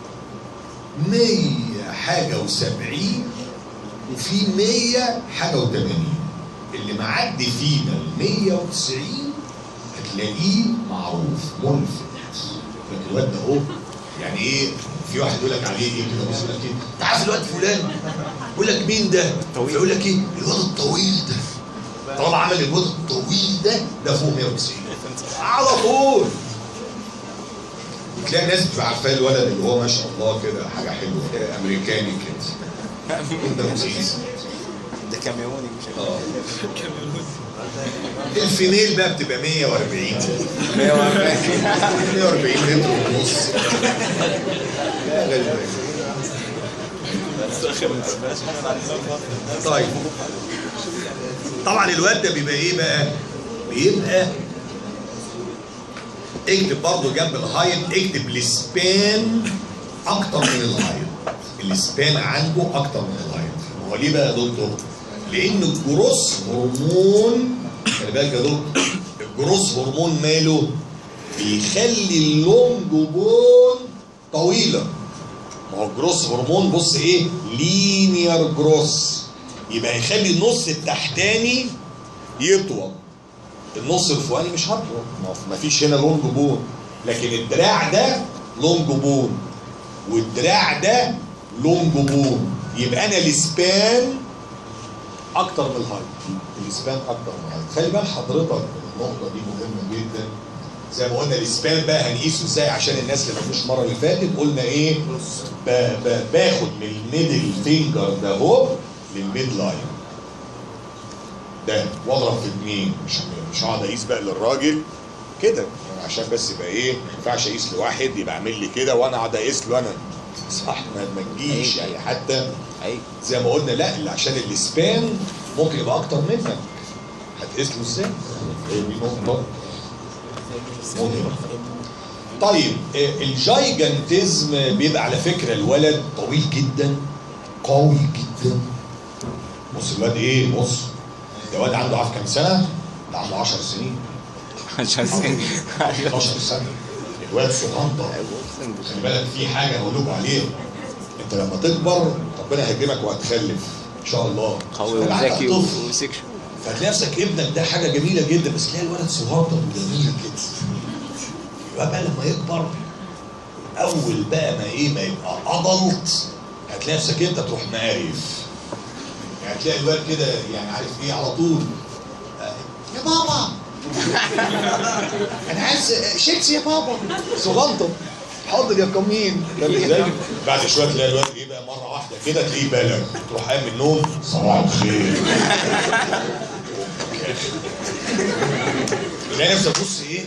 100 حاجه و70 وفي 100 حاجه و80 اللي معدي فينا ال 190 هتلاقيه معروف ملفت لكن الواد ده اهو يعني ايه في واحد يقول لك عليه ايه كده بص يقول لك ايه انت عارف الواد فلان يقول لك مين ده؟ يقول لك ايه الواد الطويل ده طالما عمل الواد الطويل ده ده فوق 190 على طول وتلاقي الناس بتبقى عارفاه الولد اللي هو ما شاء الله كده حاجه حلوه كده امريكاني كده ده 90 ده كاميروني مش اه الفيميل بقى بتبقى 140 140 متر ونص لا غالبا طيب طبعا الواد ده بيبقى ايه بقى؟ بيبقى اكتب برضه جنب الهايت اكتب السبان اكتر من الهايت السبان عنده اكتر من الهايت هو ليه بقى يا دكتور؟ لان الجروس هرمون خلي بالك يا دكتور الجروس هرمون ماله؟ بيخلي اللونج بون طويله ما هو الجروس هرمون بص ايه؟ لينير جروس يبقى يخلي النص التحتاني يطول النص الفوقاني مش هطول ما فيش هنا لونج بون لكن الدراع ده لونج بون والدراع ده لونج بون يبقى انا السبان اكتر من الهايت السبان اكتر من الهايت خلي بال حضرتك النقطه دي مهمه جدا زي ما قلنا السبان بقى هنقيسه ازاي عشان الناس اللي ما فيش المره اللي فاتت قلنا ايه ب... ب... باخد من الميدل فينجر ده اهو للميد لاين ده واضرب في اتنين مش مش هقعد اقيس بقى للراجل كده عشان بس يبقى ايه ما ينفعش اقيس لواحد يبقى عامل لي كده وانا اقعد اقيس له انا صح ما ما تجيش يعني حتى اي زي ما قلنا لا اللي عشان السبان ممكن يبقى اكتر منك هتقيس له ازاي؟ هي دي نقطة مهمة. طيب آه، الجايجانتيزم بيبقى على فكرة الولد طويل جدا قوي جدا بص الواد ايه بص ده واد عنده عارف كام سنة؟ ده عنده 10 سنين عشان 11 سنة الواد صغنطة خلي بالك في حاجه هقول لكم عليها انت لما تكبر ربنا هيكرمك وهتخلف ان شاء الله قوي تبقى عندك وذكي طفل. وسكشن فتلاقي نفسك ابنك ده حاجه جميله جدا بس تلاقي الولد صغنطه وجميل كده يبقى بقى لما يكبر اول بقى ما ايه ما يبقى ادلت هتلاقي نفسك انت تروح مقارف يعني تلاقي الواد كده يعني عارف ايه على طول آه، يا بابا انا عايز شيبسي يا بابا صغنطه حاضر يا كمين فاهم ازاي؟ بعد شويه تلاقي الواد ايه بقى مره واحده كده تلاقيه بالغ تروح قايم من النوم صباح الخير تلاقي نفسك بص ايه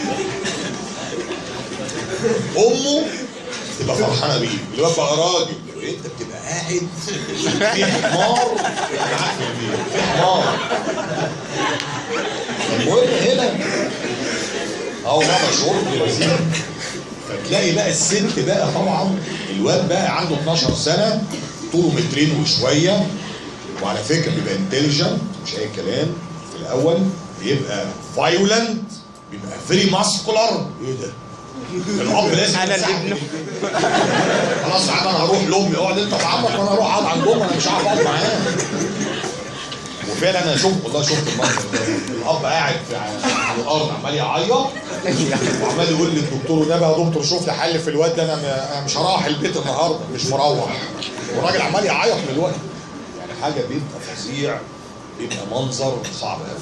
امه تبقى فرحانه بيه الواد بقى راجل انت بتبقى قاعد في حمار معاك في البيت في حمار المهم هنا اهو بقى شرب لذيذ فتلاقي بقى الست بقى طبعا الواد بقى عنده 12 سنه طوله مترين وشويه وعلى فكره بيبقى انتليجنت مش اي كلام في الاول بيبقى فايولنت بيبقى فيري ماسكولار ايه ده؟ الاب لازم أنا يساعد. الابن. خلاص يا عم انا هروح لامي اقعد انت في عمك وانا اروح اقعد عند امي انا مش عارف اقعد معاه وفعلا انا شفت والله شفت المنظر ده الاب قاعد في على الارض عمال يعيط وعمال يقول للدكتور ونبي يا دكتور شوف لي حل في الواد ده انا م- أنا مش هروح البيت النهارده مش مروح والراجل عمال يعيط من الوقت يعني حاجه بيبقى فظيع بيبقى منظر صعب قوي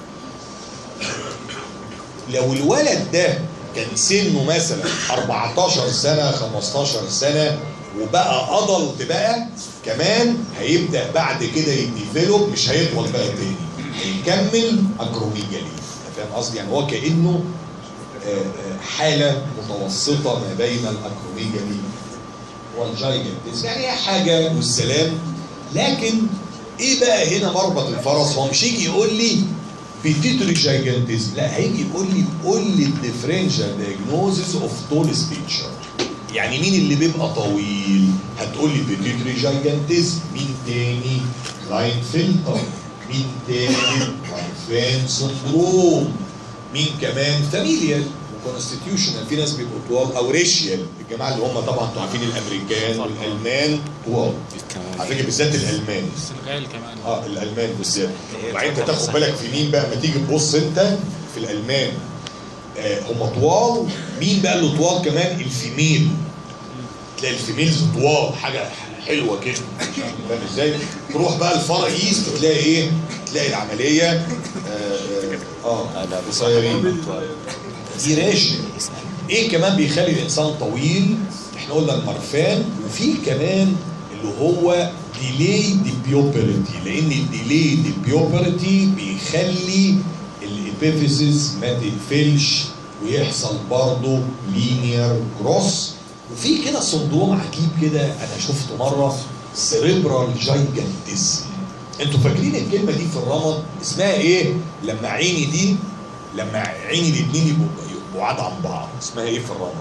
لو الولد ده كان سنه مثلا 14 سنه 15 سنه وبقى ادلت بقى كمان هيبدا بعد كده يديفلوب مش هيطول بقى تاني هيكمل اكروميجالي أنت فاهم قصدي يعني هو كانه آه، آه، حاله متوسطه ما بين الاكروميجالي والجايجنتس يعني هي حاجه والسلام لكن ايه بقى هنا مربط الفرس هو مش يجي يقول لي بيتيتوري جايجنتزم لا هيجي يقول لي قول لي الديفرنشال دايجنوزيس اوف تول ستيتشر يعني مين اللي بيبقى طويل هتقول لي بيتيتوري جايجنتزم مين تاني كلاين فلتر مين تاني كلاين سندروم مين كمان فاميليال وكونستيتيوشنال في ناس بيبقوا طوال او ريشيال الجماعه اللي هم طبعا انتوا عارفين الامريكان والالمان طوال على فكره بالذات الالمان السنغال كمان اه الالمان بالذات وبعدين انت تاخد بالك في مين بقى ما تيجي تبص انت في الالمان آه هم طوال مين بقى اللي طوال كمان الفيميل تلاقي الفيميلز طوال حاجه حلوه كده فاهم ازاي؟ تروح بقى الفار ايست تلاقي ايه؟ تلاقي العمليه اه, آه, آه قصيرين دي راشد ايه كمان بيخلي الانسان طويل احنا قلنا المرفان وفي كمان اللي هو ديلي دي بيوبرتي لان الديلي دي بيوبرتي بيخلي الابيفيسيس ما تقفلش ويحصل برضه لينير كروس وفي كده سندروم عجيب كده انا شفته مره سيريبرال جايجانتيزم انتوا فاكرين الكلمه دي في الرمد اسمها ايه لما عيني دي لما عيني الاثنين يبقوا يبقوا بعاد عن بعض اسمها ايه في الرمد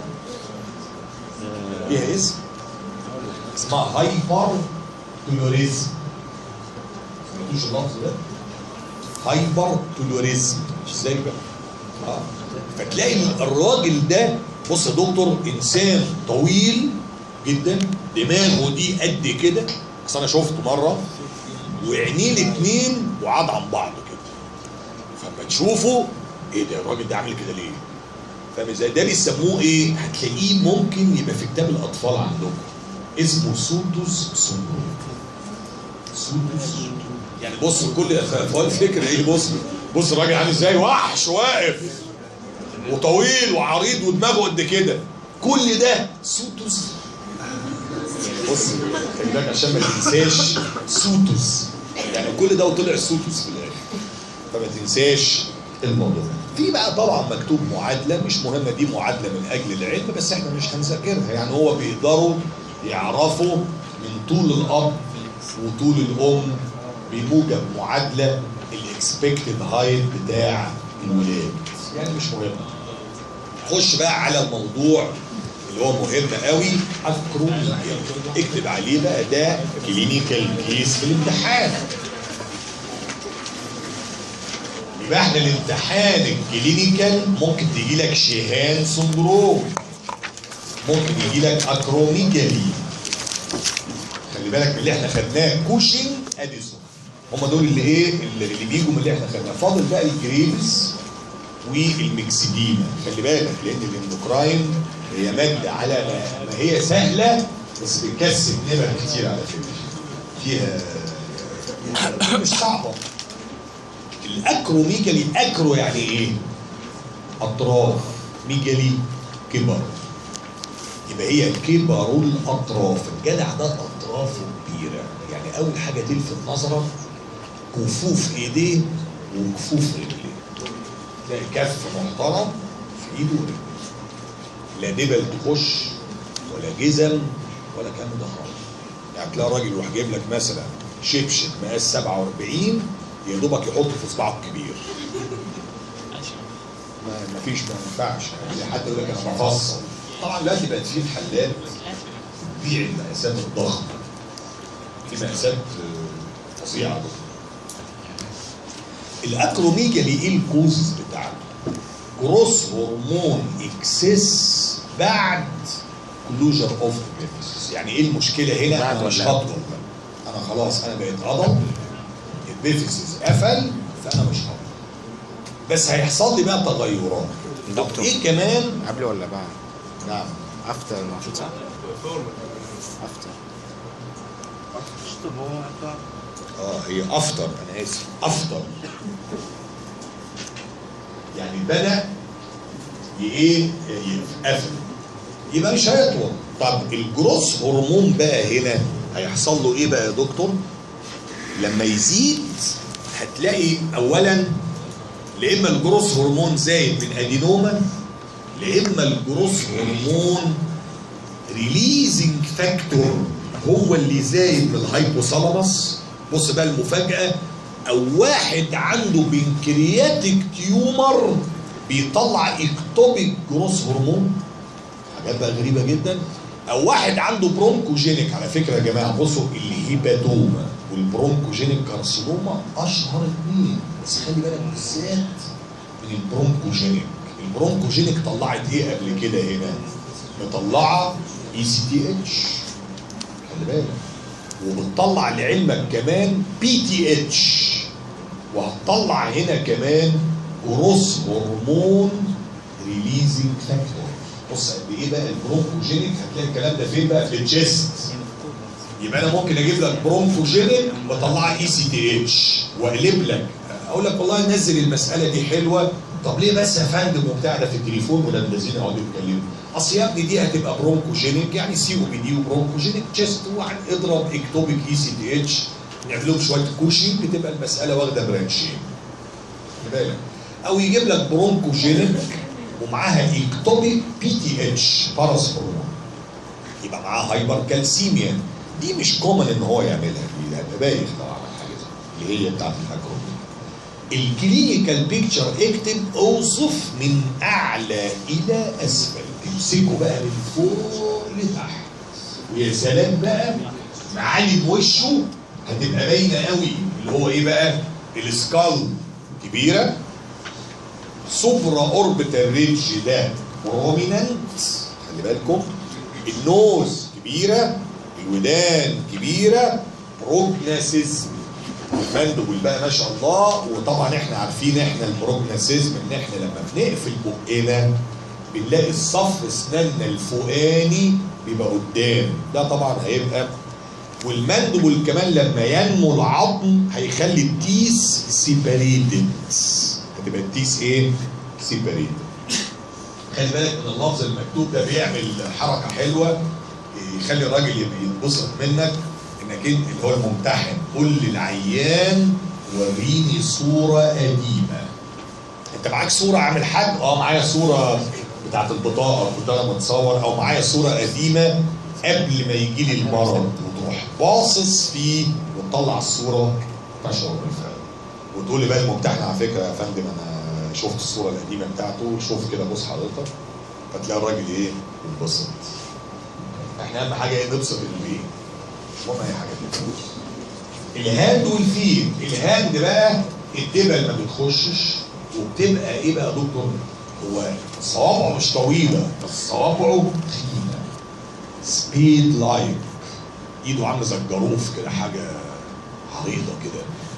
ليها اسم اسمها هايبر تولوريزم سمعتوش اللفظ ده هايبر تولوريزم ازاي بقى اه فتلاقي الراجل ده بص يا دكتور انسان طويل جدا دماغه دي قد كده اصل انا شفته مره وعينيه الاثنين بعاد عن بعض كده فلما تشوفه ايه ده الراجل ده عامل كده ليه؟ فاهم ازاي؟ ده بيسموه ايه؟ هتلاقيه ممكن يبقى في كتاب الاطفال عندكم اسمه سوتوس سندروم سوتوس يعني بص كل فهو الفكره ايه بص بص الراجل عامل ازاي وحش واقف وطويل وعريض ودماغه قد كده كل ده سوتوس بص خلي بالك عشان ما تنساش سوتوس يعني كل ده وطلع سوتوس في الاخر فما تنساش الموضوع في بقى طبعا مكتوب معادله مش مهمه دي معادله من اجل العلم بس احنا مش هنذاكرها يعني هو بيقدروا يعرفوا من طول الاب وطول الام بموجب معادله الاكسبكتد هايت بتاع الولاد يعني مش مهم خش بقى على الموضوع اللي هو مهم قوي اكروميا اكتب عليه بقى ده كلينيكال كيس في الامتحان يبقى احنا الامتحان الكلينيكال ممكن تيجي لك شيهان سندروم ممكن يجي لك اكروميجالي خلي بالك من اللي احنا خدناه كوشنج اديسون هم دول اللي ايه اللي, اللي بيجوا من اللي احنا خدناه فاضل بقى الجريفز والمكسدينا خلي بالك لان الاندوكراين هي ماده على ما, ما هي سهله بس بتكسب نمر كتير على فكره فيها مش صعبه الاكروميجالي اكرو يعني ايه؟ اطراف ميجالي كبر يبقى هي كبر الاطراف الجدع ده اطرافه كبيره يعني اول حاجه تلفت نظرك كفوف ايديه وكفوف رجليه تلاقي كف محترم في ايده ورجليه لا دبل تخش ولا جزم ولا كلام ده خالص يعني تلاقي راجل يروح جايب لك مثلا شبشب مقاس 47 يا دوبك يحطه في صباعه الكبير ما ما فيش ما ينفعش يعني حتى يقول لك انا بفصل طبعا دلوقتي بقت في محلات بيع المقاسات الضخمه في مقاسات آه، فظيعه الاكروميجالي ايه الكوزز بتاعته؟ جروس هرمون اكسس بعد كلوجر اوف يعني ايه المشكله هنا؟ بعد انا مش ولا هطول انا خلاص انا بقيت عضل البيفيسز قفل فانا مش هطول بس هيحصل لي بقى تغيرات طب دكتور. ايه كمان؟ قبل ولا بعد؟ نعم افتر المفروض صح؟ افتر اه هي افطر انا اسف افطر يعني بدا ي- ايه يتقفل يبقى مش هيطول طب الجروس هرمون بقى هنا هيحصل له ايه بقى يا دكتور لما يزيد هتلاقي اولا لا اما الجروس هرمون زايد من ادينوما لا اما الجروس هرمون ريليزنج فاكتور هو اللي زايد من الهايبوثالاموس بص بقى المفاجأة أو واحد عنده بنكرياتيك تيومر بيطلع اكتوبيك جروس هرمون حاجات بقى غريبة جدا أو واحد عنده برونكوجينيك على فكرة يا جماعة بصوا الهيباتوما والبرونكوجينيك كارسينوما أشهر اتنين بس خلي بالك بالذات من البرونكوجينيك البرونكوجينيك طلعت ايه قبل كده هنا؟ مطلعه اي سي تي اتش خلي بالك وبتطلع لعلمك كمان بي تي اتش وهتطلع هنا كمان جروس هرمون ريليزنج فاكتور بص قد ايه بقى البرونكوجينيك هتلاقي الكلام ده فين بقى في الجيست يبقى انا ممكن اجيب لك برونكوجينيك بطلعها اي سي تي اتش واقلب لك اقول لك والله نزل المساله دي حلوه طب ليه بس يا فندم وبتاع ده في التليفون ولا الذين يقعدوا يتكلموا اصل يا ابني دي هتبقى برونكوجينيك يعني سي او بي دي وبرونكوجينيك تشيست واحد اضرب اكتوبيك اي سي تي اتش نعمل لهم شويه كوشنج بتبقى المساله واخده برانشين خلي بالك او يجيب لك برونكوجينيك ومعاها اكتوبيك بي تي اتش باراس هرمون يبقى معاه هايبر كالسيميا دي مش كومن ان هو يعملها دي هيبقى بايخ لو عمل حاجه زي دي، اللي هي بتاعت الاكرومين الكلينيكال بيكتشر اكتب اوصف من اعلى الى اسفل تمسكه بقى من فوق لتحت ويا سلام بقى معالم وشه هتبقى باينه قوي اللي هو ايه بقى السكال كبيره سوبرا اوربيتال ريدج ده بروميننت خلي بالكم النوز كبيره الودان كبيره بروجناسيزم المندبل بقى ما شاء الله وطبعا احنا عارفين احنا البروجناسيزم ان احنا لما بنقفل بقنا بنلاقي الصف اسناننا الفوقاني بيبقى قدام ده طبعا هيبقى والمندبل كمان لما ينمو العظم هيخلي التيس سيباريتد هتبقى التيس ايه؟ سيباريتد خلي بالك من اللفظ المكتوب ده بيعمل حركه حلوه يخلي الراجل يبقى ينبسط منك انك انت اللي هو الممتحن قول للعيان وريني صوره قديمه انت معاك صوره عامل حد اه معايا صوره بتاعت البطاقه كنت انا متصور او معايا صوره قديمه قبل ما يجي لي المرض وتروح باصص فيه وتطلع الصوره تشعر بالفعل وتقول لي بقى الممتحن على فكره يا فندم انا شفت الصوره القديمه بتاعته شوف كده بص حضرتك فتلاقي الراجل ايه ينبسط احنا اهم حاجه ايه نبسط الايه المهم اي حاجه بالفلوس الهاند والفيل الهاند بقى الدبل ما بتخشش وبتبقى ايه بقى يا دكتور هو صوابعه مش طويله بس صوابعه تخينه سبيد لايك ايده عامله زي الجاروف كده حاجه عريضه كده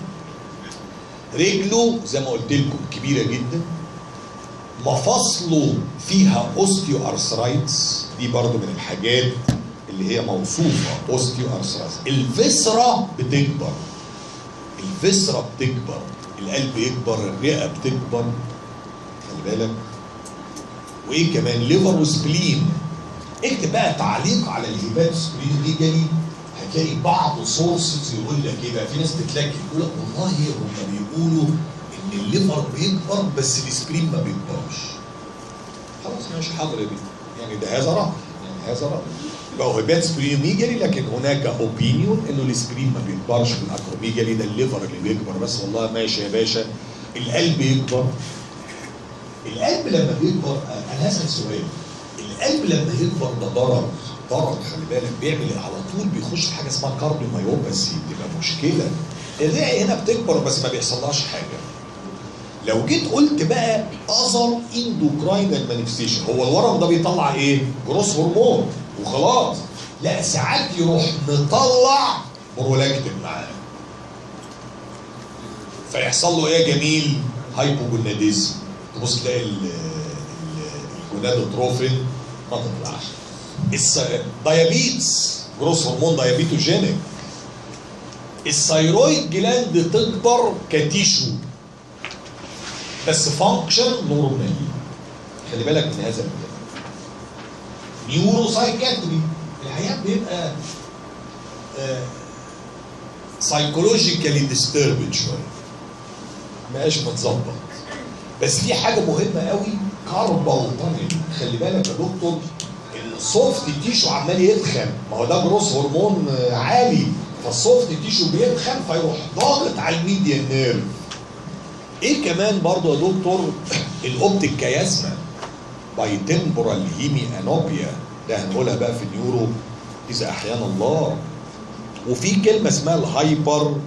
رجله زي ما قلت لكم كبيره جدا مفاصله فيها اوستيو ارثرايتس دي برضو من الحاجات اللي هي موصوفه اوستيو ارثرايتس الفسرة بتكبر الفسرة بتكبر القلب يكبر الرئه بتكبر خلي بالك وايه كمان ليفر وسبلين اكتب بقى تعليق على الهيبات سبلين ليجالي هتلاقي بعض سورسز يقول لك ايه بقى في ناس بتلاقي يقول لك والله هم بيقولوا ان الليفر بيكبر بس السبرين ما بيكبرش خلاص ماشي حاضر دي يعني ده هذا راي يعني هذا راي يبقى هو هيبات سبلينوميجالي لكن هناك اوبينيون انه السبرين ما بيكبرش في الاكروميجالي ده الليفر اللي بيكبر بس والله ماشي يا باشا القلب يكبر القلب لما بيكبر انا هسال سؤال القلب لما يكبر ده ضرر ضرر خلي بالك بيعمل على طول بيخش في حاجه اسمها كارديومايوباثي بتبقى مشكله الرئه هنا بتكبر بس ما بيحصلهاش حاجه لو جيت قلت بقى اذر اندوكراينال مانيفستيشن هو الورم ده بيطلع ايه؟ جروس هرمون وخلاص لا ساعات يروح مطلع برولاكتين معاه فيحصل له ايه يا جميل؟ هايبوجوناديزم تبص تلاقي ال- ال- الجونادوتروفين ما تطلعش الديابيتس جروس هرمون ديابيتوجينيك الثيرويد جلاند تكبر كتيشو بس فانكشن نورمال خلي بالك من هذا الكلام نيورو سايكاتري الحياه بيبقى سايكولوجيكالي ديستربد شويه مبقاش متظبط بس في حاجه مهمه قوي كاربال تانل خلي بالك يا دكتور السوفت تيشو عمال يتخن ما هو ده جروس هرمون آه، عالي فالسوفت تيشو بيتخن فيروح ضاغط على الميديان نيرف ايه كمان برضو يا دكتور الاوبتيك كياسما باي تمبورال هيمي انوبيا ده هنقولها بقى في النيورو اذا احيانا الله وفي كلمه اسمها الهايبر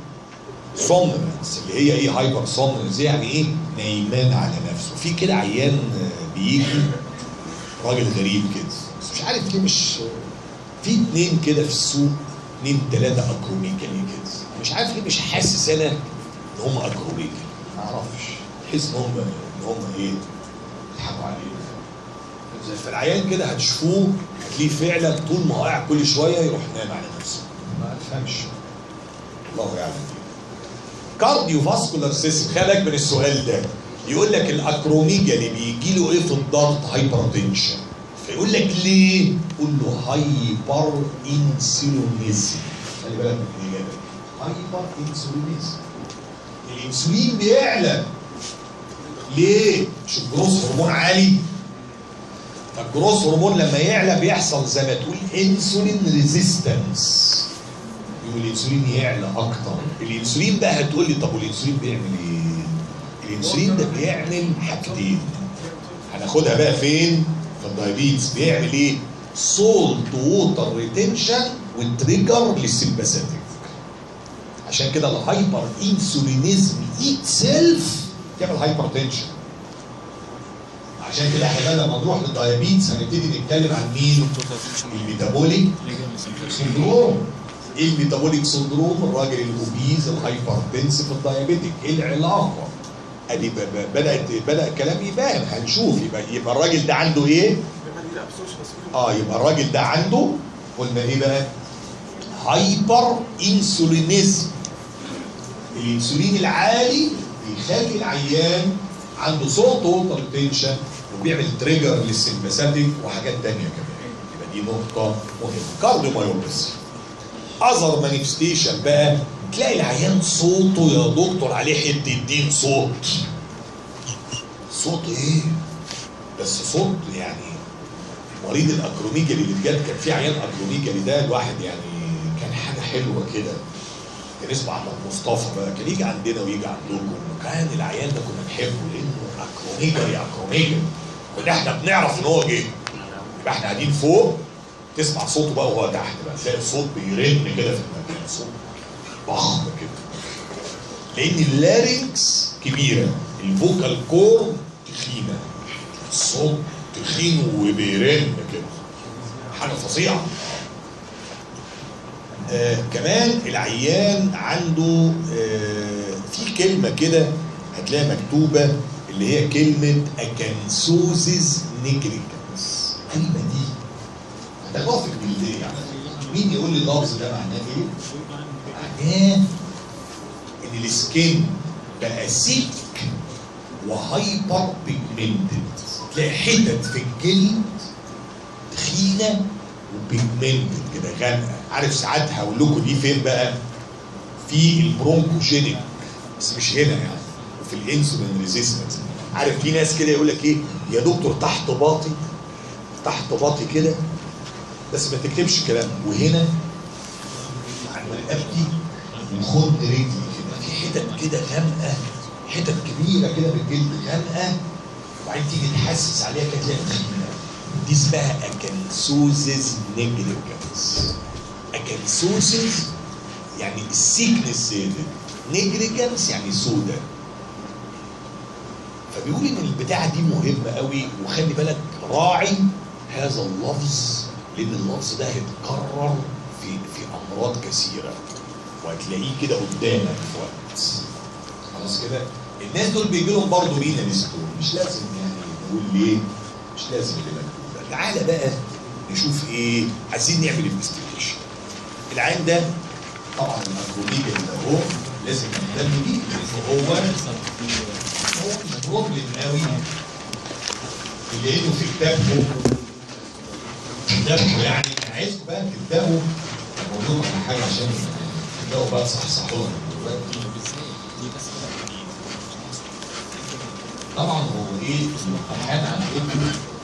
سومنس اللي هي ايه هايبر سومنس يعني ايه نايمان على نفسه في كده عيان آه، بيجي راجل غريب كده بس مش عارف ليه مش في اتنين كده في السوق اتنين تلاته اكروميكالي كده مش عارف ليه مش حاسس انا ان هم اكروميكال ما اعرفش تحس ان هم ان هم ايه بيضحكوا عليه زي في العيان كده هتشوفوه هتلاقيه فعلا طول ما هو قاعد كل شويه يروح نايم على نفسه ما تفهمش الله يعلم كارديو فاسكولار سيستم خلي بالك من السؤال ده يقول لك الاكروميجالي بيجي له ايه في الضغط هايبرتنشن فيقول لك ليه؟ قول له هايبر انسولينيزم خلي بالك من الاجابه هايبر انسولينيزم الانسولين بيعلى ليه؟ مش الجروس هرمون عالي فالجروس هرمون لما يعلى بيحصل زي ما تقول انسولين ريزيستنس يقول الانسولين يعلى اكتر الانسولين بقى هتقول لي طب والانسولين بيعمل ايه الانسولين ده بيعمل حاجتين هناخدها بقى فين في الدايابيتس بيعمل ايه سولت ووتر ريتنشن وتريجر للسيمباثيك عشان كده الهايبر انسولينيزم ايت سيلف تعمل هايبر تنشن عشان كده احنا بقى لما نروح للدايابيتس هنبتدي نتكلم عن مين الميتابوليك سندروم ايه الميتابوليك سندروم الراجل الاوبيز الهايبرتنسيف الدايابيتيك ايه العلاقه ادي ب- ب- بدات بدا الكلام يبان هنشوف يبقى يبقى الراجل ده عنده ايه بما لي absorption of اه يبقى الراجل ده عنده قلنا ايه بقى هايبر انسولينيزم الانسولين العالي بيخلي العيان عنده صوت ووتر تنشن وبيعمل تريجر للسمباثيك وحاجات تانية كمان يبقى دي نقطة مهمة كارديومايوباثي اذر مانيفستيشن بقى تلاقي العيان صوته يا دكتور عليه حته دين صوت صوت ايه؟ بس صوت يعني مريض الاكروميجالي اللي بجد كان في عيان اكروميجالي ده الواحد يعني كان حاجه حلوه كده كان اسمه احمد مصطفى بقى كان يجي عندنا ويجي عندكم وكان العيان ده كنا نحبه لانه اكروميجالي اكروميجالي كنا احنا بنعرف ان هو جه يبقى احنا قاعدين فوق تسمع صوته بقى وهو تحت بقى تلاقي الصوت بيرن كده في المكان صوت ضخم كده لان اللارynx كبيره الفوكال كور تخينه الصوت تخين وبيرن كده حاجه فظيعه آه كمان العيان عنده آه في كلمه كده هتلاقيها مكتوبه اللي هي كلمه اكنسوزيس نيجريكانس الكلمه دي هتاخدها في الجلديه يعني مين يقول لي اللفظ ده معناه ايه؟ معناه ان السكين بقى سيك وهايبر بيجمنتد تلاقي حتت في الجلد تخينه وبيجمنتد كده غامقه عارف ساعات هقول لكم دي فين بقى؟ في البرونكوجينيك بس مش هنا يعني وفي الانسولين ريزيستنس عارف في ناس كده يقول لك ايه يا دكتور تحت باطي تحت باطي كده بس ما تكتبش كلام وهنا عند رقبتي وخد رجلي كده في حتت كده غامقه حتت كبيره كده بالجلد غامقه وبعدين تيجي تحسس عليها كده تلاقي تخينه دي اسمها اكنسوزيس نيجريكانس اكنسوزيس يعني السيكنس زادت نيجريكانس يعني سودا فبيقول ان البتاعه دي مهمه قوي وخلي بالك راعي هذا اللفظ لان اللفظ ده هيتكرر في في امراض كثيره وهتلاقيه كده قدامك في وقت خلاص كده الناس دول بيجي لهم برضه رينا ستون مش لازم يعني نقول ليه مش لازم اللي مكتوب ده تعالى بقى نشوف ايه عايزين نعمل انفستيجيشن العين ده طبعا الاكروميجا اللي هو لازم نهتم بيه لان هو هو مش بروبلم قوي اللي لقيته في كتابه كتابه يعني انا عايزكم بقى تبداوا اقول لكم على حاجه عشان تبداوا بقى تصحصحوها دلوقتي طبعا هو ايه الامتحان عندكم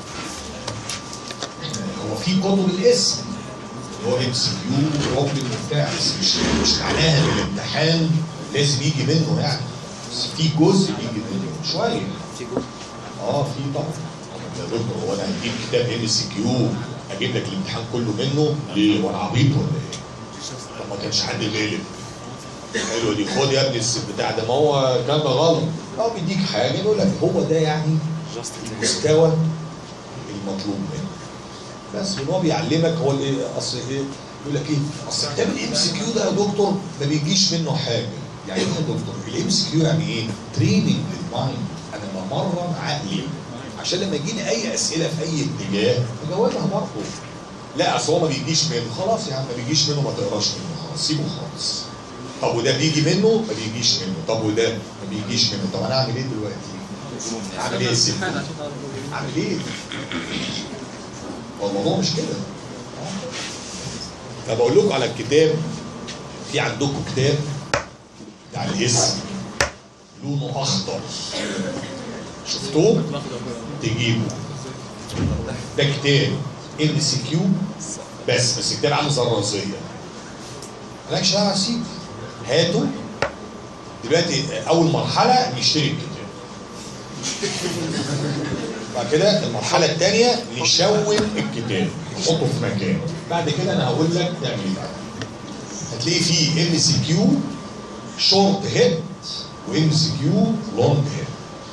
هو في كتب الاسم اللي هو ام سي كيو بروبلم وبتاع بس مش مش معناها ان الامتحان لازم يجي منه يعني بس في جزء بيجي منه شويه اه في طبعا يا دكتور هو انا هجيب كتاب ام سي كيو اجيب لك الامتحان كله منه ليه وانا عبيط ولا ايه؟ طب ما كانش حد غالب حلوه دي خد يا ابني البتاع ده ما هو كان ده غلط هو بيديك حاجه يقول لك هو ده يعني المستوى المطلوب منك بس وان هو بيعلمك هو الايه اصل ايه يقول لك ايه اصل كتاب الام سي كيو ده يا دكتور ما بيجيش منه حاجه يعني ايه يا دكتور الام سي كيو يعني ايه تريننج للمايند انا بمرن عقلي عشان لما يجيني اي اسئله في اي اتجاه اجاوبها برضه لا اصل هو ما بيجيش منه خلاص يا عم ما بيجيش منه ما تقراش منه خلاص سيبه خالص طب وده بيجي منه ما بيجيش منه طب وده ما بيجيش منه طب انا اعمل ايه دلوقتي اعمل ايه يا سيدي اعمل ايه هو الموضوع مش كده فبقول لكم على الكتاب في عندكم كتاب بتاع الاسم لونه اخضر شفتوه تجيبه ده كتاب ام سي كيو بس بس كتاب عامل زرازيه مالكش دعوه سيب هاته دلوقتي اول مرحله نشتري الكتاب بعد كده المرحله الثانيه نشون الكتاب نحطه في مكان بعد كده انا هقول لك تعمل ايه هتلاقي فيه ام سي كيو شورت هيد وام سي كيو لونج هيد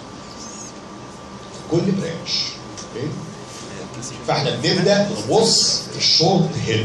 كل برانش اوكي فاحنا بنبدا نبص في الشورت هيد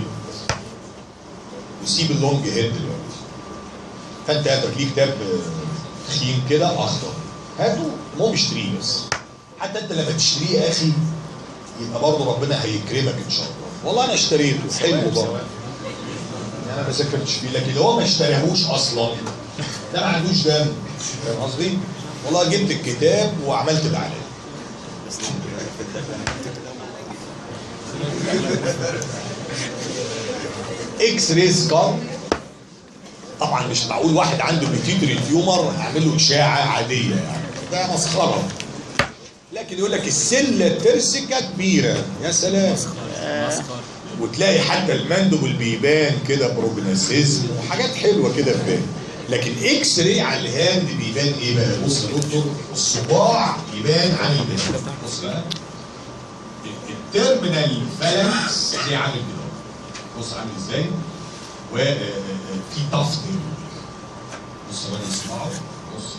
وسيب اللونج هيد دلوقتي فانت هاتك ليه كتاب تخين كده اخضر هاته مو اشتريه بس حتى انت لما تشتريه يا اخي يبقى برضه ربنا هيكرمك ان شاء الله والله انا اشتريته حلو برضه انا ما ذاكرتش فيه لكن اللي هو ما اشتراهوش اصلا ده ما عندوش دم فاهم قصدي؟ والله جبت الكتاب وعملت اللي عليا اكس راي سكان طبعا مش معقول واحد عنده بيتيتري تيومر هعمل له اشاعه عاديه يعني ده مسخره لكن يقول لك السله ترسكه كبيره يا سلام وتلاقي حتى المندبل بيبان كده بروجناسيزم وحاجات حلوه كده تبان لكن اكس راي على الهاند بيبان ايه بقى بص يا دكتور الصباع يبان عن البنت بص بقى التيرمينال فالانكس دي عامل كده بص عامل ازاي وفي تفتنج بص بقى اسمعوا بص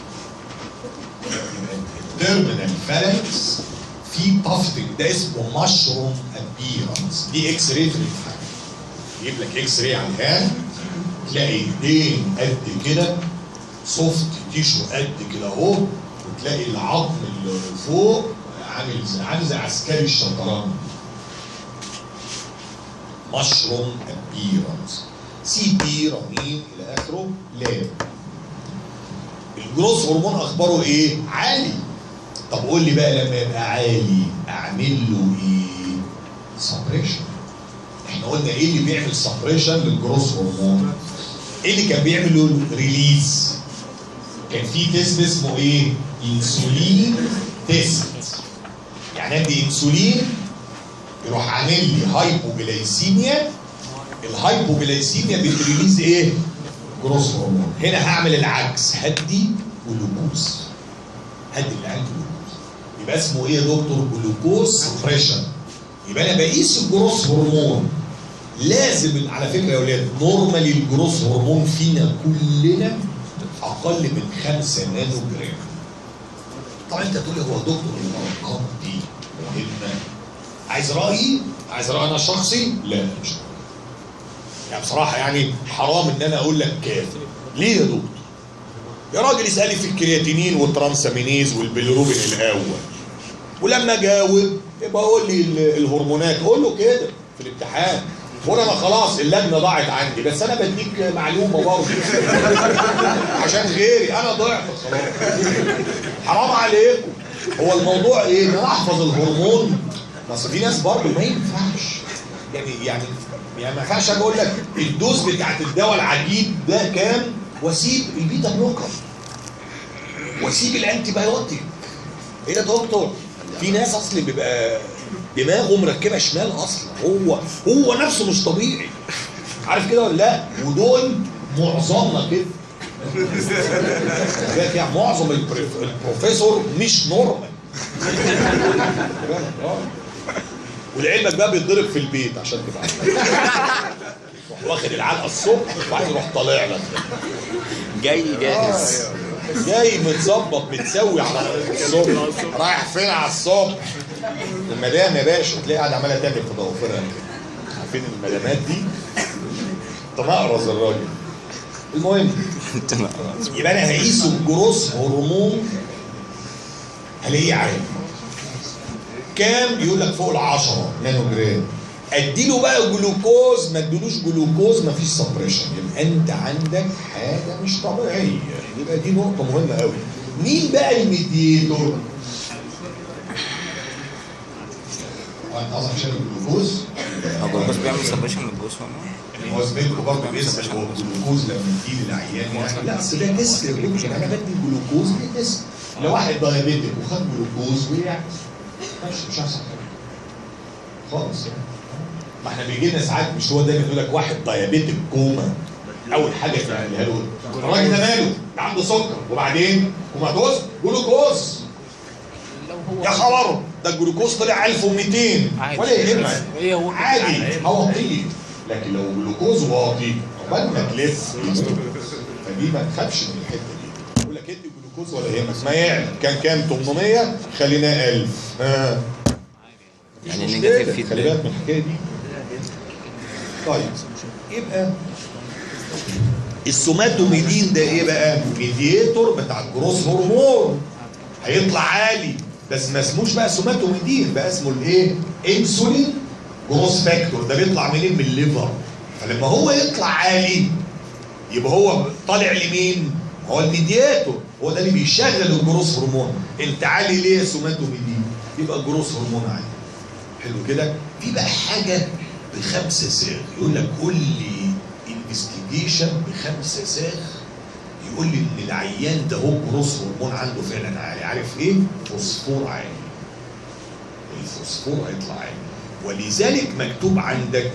التيرمينال فالانكس في تفتنج ده اسمه مشروم ابيرنس دي اكس راي في الامتحان يجيب لك اكس راي على الهاند تلاقي ايدين قد كده سوفت تيشو قد كده اهو وتلاقي العظم اللي فوق عامل زي عامل زي عسكري الشطرنج مشروم ابيرنس سي بي رنين الى اخره لام الجروث هرمون اخباره ايه؟ عالي طب قول لي بقى لما يبقى عالي اعمل له ايه؟ سبريشن احنا قلنا ايه اللي بيعمل سبريشن للجروث هرمون؟ ايه اللي كان بيعمل له ريليز؟ كان في تيست اسمه ايه؟ انسولين تيست يعني ادي انسولين يروح عامل لي هايبوجلايسيميا الهايبوجلايسيميا بتريليز ايه؟ جروث هرمون هنا هعمل العكس هدي جلوكوز هدي العيال جلوكوز يبقى اسمه ايه يا دكتور؟ جلوكوز سبريشن يبقى انا بقيس الجروث هرمون لازم على فكره يا ولاد نورمالي الجروث هرمون فينا كلنا اقل من 5 نانو جرام طبعا انت تقول لي هو دكتور الارقام دي مهمه عايز رايي عايز رايي انا شخصي لا مش يعني بصراحه يعني حرام ان انا اقول لك كام ليه يا دكتور يا راجل اسالي في الكرياتينين والترانسامينيز والبيلروبين الاول ولما اجاوب يبقى قول لي ال- الهرمونات قول له كده في الامتحان قول انا خلاص اللجنه ضاعت عندي بس انا بديك معلومه برضه عشان غيري انا ضعت خلاص حرام عليكم هو الموضوع ايه ان انا احفظ الهرمون بس في ناس برضه ما ينفعش يعني يعني يعني ما ينفعش اجي اقول لك الدوز بتاعت الدواء العجيب ده كام واسيب البيتا بلوكر واسيب الانتي بايوتيك ايه يا دكتور في ناس اصل بيبقى دماغه مركبه شمال اصلا هو هو نفسه مش طبيعي عارف كده ولا لا ودول معظمنا كده ده يعني معظم البريف- البروفيسور مش نورمال آه. ولعلمك بقى بيتضرب في البيت عشان تبقى عارف. يروح واخد العلقه الصبح وبعدين يروح طالع لك جاي جاهز جاي متظبط متسوي على الصبح رايح فين على الصبح المدام يا باشا تلاقي قاعده عماله تعمل في ضوافرها كده عارفين المدامات دي تنقرز الراجل المهم انت ما- يبقى انا هقيس الجروس هرمون هلاقيه عالي كام يقول لك فوق ال 10 نانو جرام اديله بقى جلوكوز ما اديلوش جلوكوز ما فيش سبريشن يبقى انت عندك حاجه مش طبيعيه يبقى دي نقطه مهمه قوي مين بقى الميديتور؟ انت قصدك عشان الجلوكوز هو الجلوكوز بيعمل سبريشن من الجوز ولا هو زميلكم برضه بيسال هو الجلوكوز لما تيجي للعيان يعني لا اصل ده تيست يا دكتور انا بدي الجلوكوز دي تيست لو واحد دايابيتك وخد جلوكوز وقع ماشي مش هيحصل حاجه خالص يعني ما احنا بيجي لنا ساعات مش هو دايما يقول لك واحد دايابيتك كوما اول حاجه تعملها له الراجل ده ماله؟ ده عنده سكر وبعدين كوماتوز جلوكوز يا خبر ده الجلوكوز طلع 1200 عادي. ولا يهمك هي هو عادي عادي. هوطيه لكن لو جلوكوز واطي عقبال ما تلف فدي ما تخافش من الحته دي يقول لك ادي جلوكوز ولا يهمك ما يعلى كان كام 800 خليناه 1000 ها يعني مش نيجاتيف مشكلة. فيدباك. خلي بالك من الحكايه دي طيب يبقى السوماتوميدين ده ايه بقى؟ ميديتور بتاع الجروث هرمون هيطلع عالي بس ما اسموش بقى سوماتوميدين بقى اسمه الايه؟ انسولين جروث فاكتور ده بيطلع منين؟ من الليفر فلما هو يطلع عالي يبقى هو طالع لمين؟ هو الميدياتور هو ده اللي بيشغل الجروث هرمون انت عالي ليه يا سوماتوميدين؟ يبقى جروس هرمون عالي حلو كده في بقى حاجه بخمسه ساغ يقول لك قول لي انفستيجيشن بخمسه ساغ يقول لي ان العيان ده هو جروس هرمون عنده فعلا عالي عارف ايه؟ فوسفور عالي الفوسفور هيطلع عالي ولذلك مكتوب عندك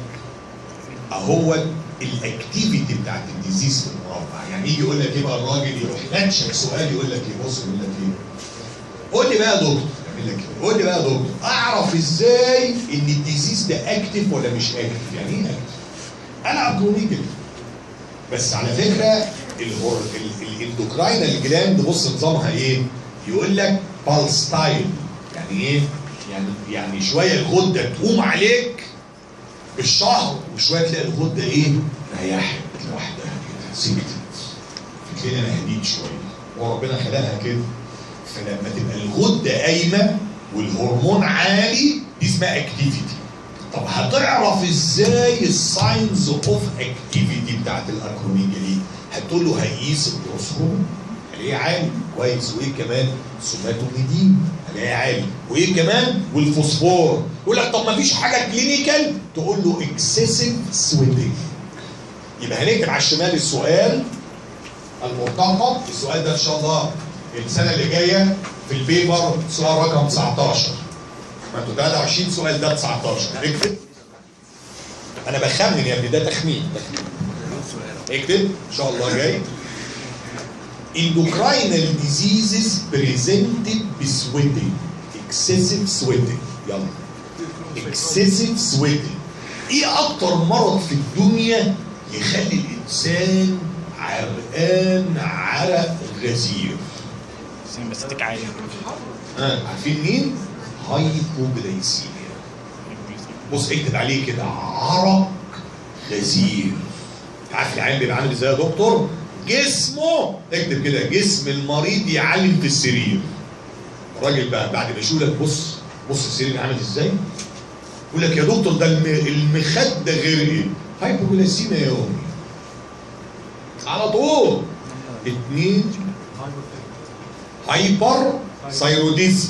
اهو الاكتيفيتي بتاعت الديزيز في المربع يعني يجي يقول لك ايه بقى الراجل يروح ناتشك سؤال يقول لك ايه بص يقول لك ايه قول لي بقى يا دكتور يعمل لك ايه قول لي بقى يا دكتور اعرف ازاي ان الديزيز ده اكتف ولا مش اكتف يعني ايه اكتف انا اكرونيكال بس على فكره الهور الاندوكراينال جلاند بص نظامها ايه يقول لك بالستايل يعني ايه يعني يعني شويه الغده تقوم عليك بالشهر وشويه تلاقي الغده ايه ريحت لوحدها كده سكتت فتلاقي انا هديت شويه وربنا خلقها كده فلما تبقى الغده قايمه والهرمون عالي دي اسمها اكتيفيتي طب هتعرف ازاي الساينز اوف اكتيفيتي بتاعت الاكرونيجيا دي هتقول له هيقيس الجروس هرمون هلاقيه عالي كويس وايه كمان سوماتوميدين هلاقيه عالي وايه كمان والفوسفور يقول لك طب ما فيش حاجه كلينيكال تقول له اكسسيف سويتنج يبقى هنكتب على الشمال السؤال المرتقب السؤال ده ان شاء الله السنه اللي جايه في البيبر سؤال رقم 19 ما انتوا 23 سؤال ده 19 اكتب انا بخمن يا ابني ده تخمين تخمين اكتب ان شاء الله جاي endocrine diseases presented بسويتنج excessive sweating يلا excessive sweating ايه اكتر مرض في الدنيا يخلي الانسان عرقان عرق غزير سمباثيتك عالي ها عارفين مين هايبوجلايسيميا بص اكتب عليه كده عرق غزير عارف العين بيبقى عامل ازاي يا دكتور جسمه اكتب كده جسم المريض يعلم في السرير الراجل بقى بعد ما يشوف لك بص بص السرير عامل ازاي يقول لك يا دكتور ده الم- المخده غير ايه هايبوجلايسيميا يا امي على طول اتنين هايبر ثايروديزم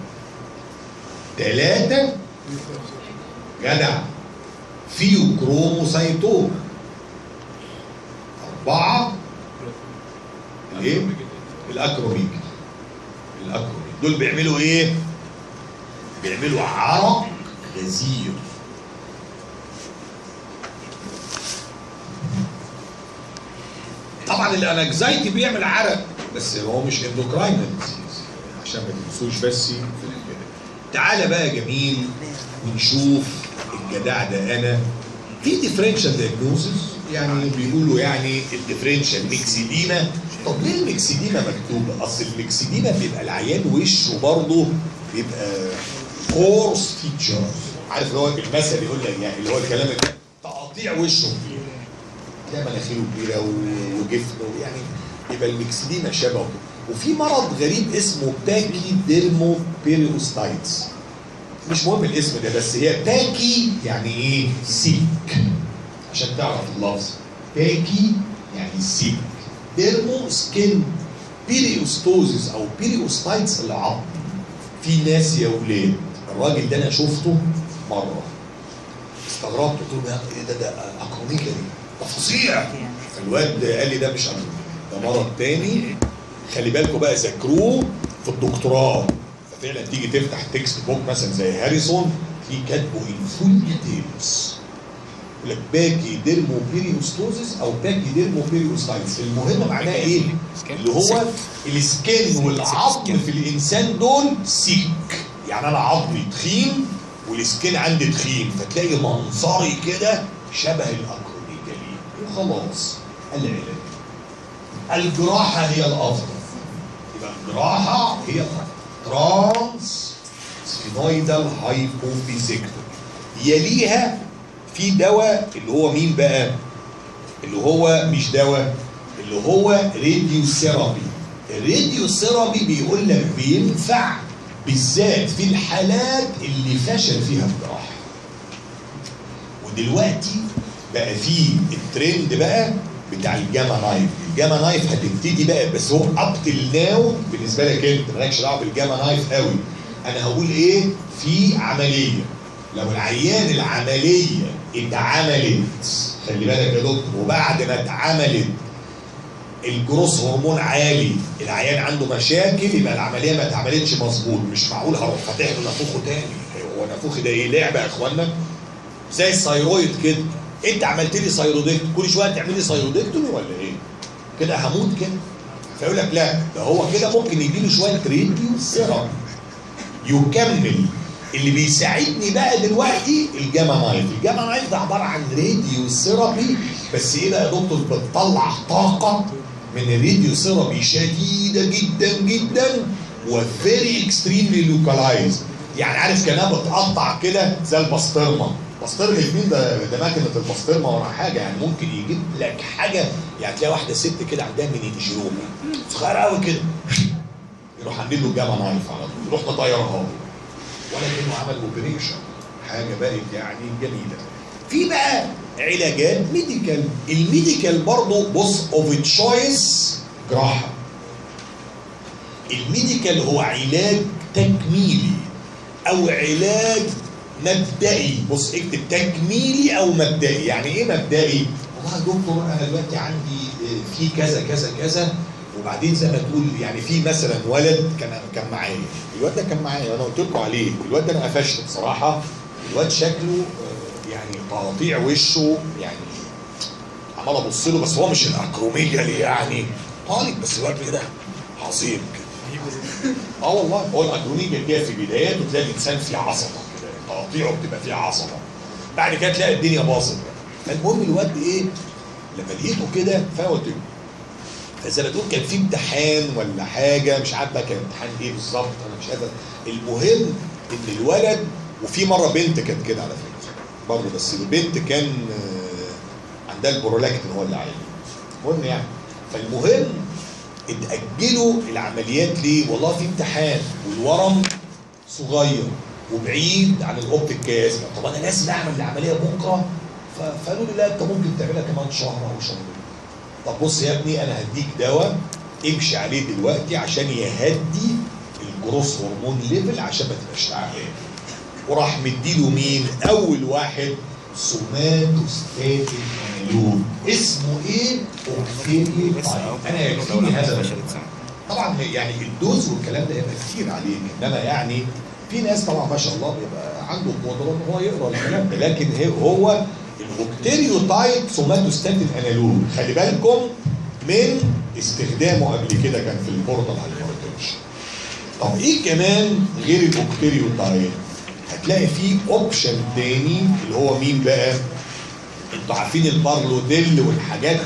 ثلاثة جدع فيو كروموسايتوم أربعة الايه؟ الأكروميك الأكروميك دول بيعملوا إيه؟ بيعملوا عرق غزير طبعا الانكزايتي بيعمل عرق بس هو مش اندوكراينال عشان ما تنسوش بس في ال- تعالى بقى يا جميل ونشوف الجدع ده انا في ديفرنشال دايجنوزز يعني بيقولوا يعني الديفرنشال ميكسيديما طب ليه الميكسيديما مكتوبه؟ اصل الميكسيديما بيبقى العيان وشه برضه بيبقى كورس فيتشرز عارف اللي هو المثل يقول لك يعني اللي هو الكلام ده تقطيع وشه كبير تلاقي مناخيره كبيره و- وجفنه يعني يبقى الميكسيديما شبهه وفي مرض غريب اسمه باكي ديرمو بيريوستايتس مش مهم الاسم ده بس هي باكي يعني ايه سيك عشان تعرف اللفظ باكي يعني سيك ديرمو سكين بيريوستوزيس او بيريوستايتس العظم في ناس يا ولاد الراجل ده انا شفته مره استغربت قلت له يا ايه ده ده اكرونيكا دي ده فظيع فالواد قال لي ده مش اكرونيكا ده مرض تاني خلي بالكم بقى ذاكروه في الدكتوراه ففعلا تيجي تفتح تكست بوك مثلا زي هاريسون في كاتبه ان فول ديتيلز يقول لك باكي ديرمو بيريوستوزيس او باكي ديرمو بيريوستايتس المهم معناه ايه؟ اللي هو السكن والعظم في الانسان دول سيك يعني انا عظمي تخين والسكن عندي تخين فتلاقي منظري كده شبه الاكرونيكالي وخلاص العلاج الجراحه هي الافضل يبقى الجراحه هي الافضل ترانس سفينويدال هايبوفيزيكتومي يليها في دواء اللي هو مين بقى؟ اللي هو مش دواء اللي هو راديو ثيرابي الراديو ثيرابي بيقول لك بينفع بالذات في الحالات اللي فشل فيها الجراحه ودلوقتي بقى في الترند بقى بتاع الجاما نايف الجاما نايف هتبتدي بقى بس هو اب تل ناو بالنسبه لك انت مالكش دعوه بالجاما نايف قوي انا هقول ايه في عمليه لو العيان العمليه اتعملت خلي بالك يا دكتور وبعد ما اتعملت الجروس هرمون عالي العيان عنده مشاكل يبقى العمليه ما اتعملتش مظبوط مش معقول هروح فاتح له نافوخه تاني هو نافوخي ده ايه لعبه يا اخوانا زي الثيرويد كده انت عملت لي ثيرودكت كل شويه تعمل لي ثيرودكتومي ولا ايه كده هموت كده فيقول لك لا ده هو كده ممكن يديله شويه راديو سيرم يكمل اللي بيساعدني بقى دلوقتي الجاما نايف الجاما نايف ده عباره عن راديو ثيرابي بس ايه بقى يا دكتور بتطلع طاقه من الراديو ثيرابي شديده جدا جدا وفيري اكستريملي لوكالايز يعني عارف كانها بتقطع كده زي البسطرمه بسطرمه مين ده ده ماكينه البسطرمه ولا حاجه يعني ممكن يجيب لك حاجه يعني تلاقي واحده ست كده عندها منينجيوما صغيره قوي كده يروح عامل له جاما نايف على طول يروح مطيرها له ولا كانه عمل اوبريشن حاجه بقت يعني جميله في بقى علاجات ميديكال الميديكال برضه بص اوف تشويس جراحه الميديكال هو علاج تكميلي او علاج مبدئي بص اكتب تكميلي او مبدئي يعني ايه مبدئي والله يا دكتور انا دلوقتي عندي آه، في كذا كذا كذا وبعدين زي ما تقول يعني في مثلا ولد كان كان معايا الواد ده كان معايا انا قلت لكم عليه الواد ده انا قفشته بصراحه الواد شكله آه، يعني تقاطيع وشه يعني عمال ابص له بس هو مش الاكروميه اللي يعني طالب بس الواد كده عظيم كده اه والله هو الاكروميه كده في بداياته تلاقي الانسان فيه عصبه كده تقاطيعه بتبقى فيه عصبه بعد كده تلاقي الدنيا باظت المهم الواد ايه لما لقيته كده فقلت له فزي ما تقول كان في امتحان ولا حاجه مش عارف بقى كان امتحان ايه بالظبط انا مش قادر المهم ان الولد وفي مره بنت كانت كده على فكره برضه بس البنت كان آه، عندها البرولاكتين هو اللي عالي المهم يعني فالمهم اتاجلوا العمليات ليه؟ والله في امتحان والورم صغير وبعيد عن الاوبتيك كاس طب انا لازم اعمل العمليه بكره ف- فقالوا لي لا انت ممكن تعملها كمان شهر او شهرين طب بص يا ابني انا هديك دواء امشي عليه دلوقتي عشان يهدي الجروس هرمون ليفل عشان ما تبقاش تعبان وراح مديله مين اول واحد سوماتوستاتين انالوج اسمه ايه اوكتيلي انا يكفيني هذا بس. طبعا يعني الدوز والكلام ده يبقى كتير عليك انما يعني في ناس طبعا ما شاء الله بيبقى عنده قدره ان هو يقرا الكلام ده لكن هي- هو الاوكتيريوتايب سوماتوستاتين انالوج خلي بالكم من استخدامه قبل كده كان في البورتال هايبرتنشن طب ايه كمان غير الاوكتيريوتايب هتلاقي فيه اوبشن تاني اللي هو مين بقى انتوا عارفين البارلوديل والحاجات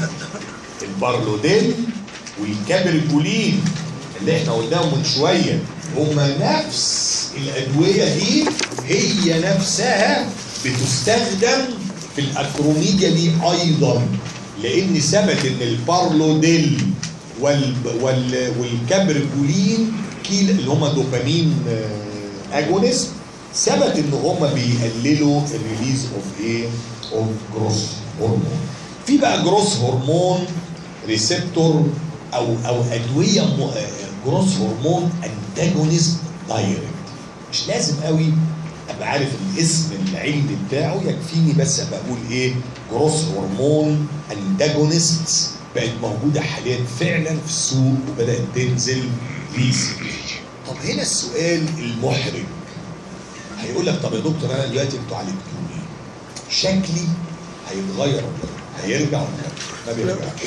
البارلوديل والكابريكولين اللي احنا قلناهم من شويه هما نفس الادويه دي هي نفسها بتستخدم في الاكروميديا دي ايضا لان ثبت ان البارلوديل وال وال والكابريكولين كيل اللي هما دوبامين اجونست ثبت ان هما بيقللوا الريليز اوف ايه اوف جروس هرمون في بقى جروس هرمون ريسبتور او او ادويه م- جروس هرمون انتاجونست دايركت مش لازم قوي ابقى عارف الاسم العلمي بتاعه يكفيني بس ابقى اقول ايه جروس هرمون انتاجونست بقت موجوده حاليا فعلا في السوق وبدات تنزل ريسنتلي طب هنا السؤال المحرج هيقول لك طب يا دكتور انا دلوقتي انتوا عالجتوني شكلي هيتغير ولا لا؟ هيرجع ولا لا؟ ما بيرجعش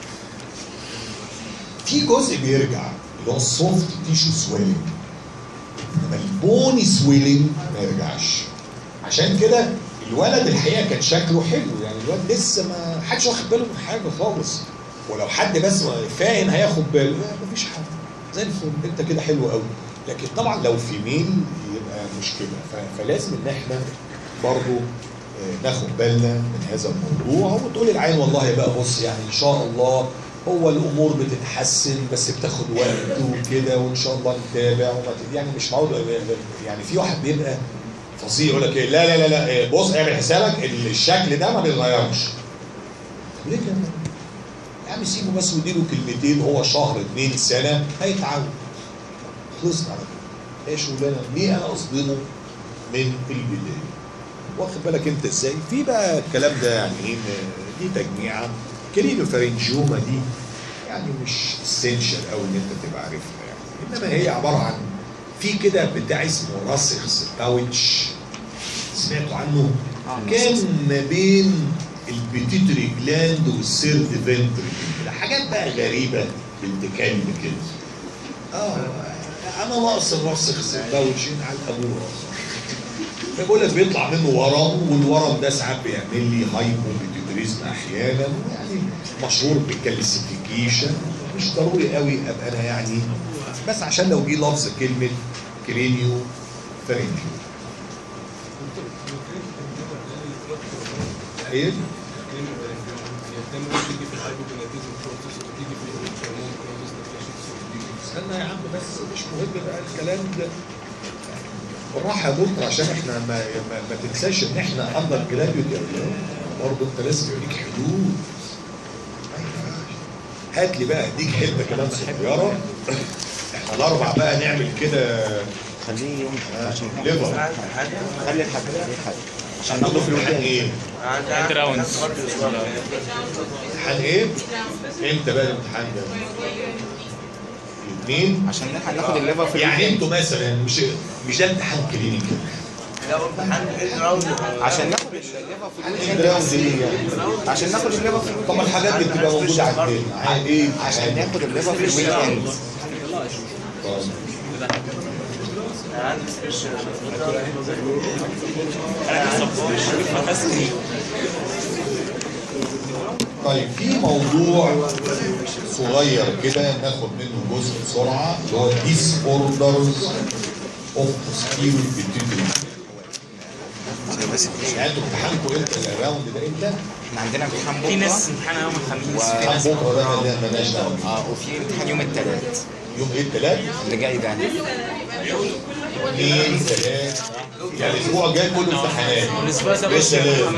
في جزء بيرجع اللي هو السوفت تيشو سويلنج انما البوني سويلنج ما يرجعش عشان كده الولد الحقيقه كان شكله حلو يعني الولد لسه ما حدش واخد باله من حاجه خالص ولو حد بس فاهم هياخد باله لا مفيش حاجه زي الفل انت كده حلو قوي لكن طبعا لو في ميل يبقى مشكله ف- فلازم ان احنا برضو آه، ناخد بالنا من هذا الموضوع وتقول العين والله بقى بص يعني ان شاء الله هو الامور بتتحسن بس بتاخد وقت وكده وان شاء الله نتابع وما ت- يعني مش معقول يعني في واحد بيبقى فظيع يقول لك ايه لا لا لا لا إيه، بص اعمل حسابك ال- الشكل ده ما بيتغيرش طب ليه كده؟ يا عم سيبه بس واديله كلمتين هو شهر اتنين سنه هيتعود خلصنا على كده هي شغلانه ليه انا اصدمه من البدايه واخد بالك انت ازاي في بقى الكلام ده يعني ايه دي تجميعه كلينو فارنجيوما دي يعني مش اسينشال قوي ان انت تبقى عارفها يعني انما هي عباره عن في كده بتاع اسمه راسخس باوتش سمعتوا عنه كان ما بين البيتيتري جلاند والسيرد فنتري حاجات بقى غريبه بنت كلب كده اه انا ناقص الراسخس باوتشين على الابوه بقول لك بيطلع منه ورم والورم ده ساعات بيعمل لي هايبوبيتيتريزم احيانا يعني مشهور بالكالسيفيكيشن مش ضروري قوي ابقى انا يعني بس عشان لو جه لفظ كلمه كرينيو فارنجيو ايه؟ استنى يا عم بس مش مهم بقى الكلام ده بالراحه يا دكتور عشان احنا ما, ما, ما تنساش ان احنا اندر جراديوت برضه انت لازم ليك حدود هات لي بقى اديك حته كمان صغيره احنا الاربع بقى نعمل كده خليه يوم عشان ليفر خلي الحاج خلي الحاج عشان هناخده ناخده في في الامتحان الودان ايه؟ هيد راوند امتحان ايه؟ امتى بقى الامتحان ده؟ الاثنين عشان نلحق ناخد الليفر في يعني الودان. انتوا مثلا مش مش ده امتحان كلينيك عشان ناخد الليفر في ايه الودان. الراوند دي يعني؟ عشان ناخد الليفر في طب الودان. الحاجات دي بتبقى موجوده عندنا عايز ايه؟ عشان ناخد الليفر في الويك اند طيب في موضوع صغير كده ناخد منه جزء بسرعه اللي هو ديس اوردرز اوف سكيل بيتيتري بس يعني انتوا امتحانكم امتى الراوند ده امتى؟ احنا عندنا امتحان في بكره ناس امتحان يوم الخميس و- في ناس بكره ده مالنا- مالناش دعوه بيه. اه وفي امتحان يوم الثلاث يوم ايه الثلاث؟ اللي جاي ده اثنين ثلاث يعني الاسبوع الجاي كله امتحانات الاسبوع ده يا بس سلام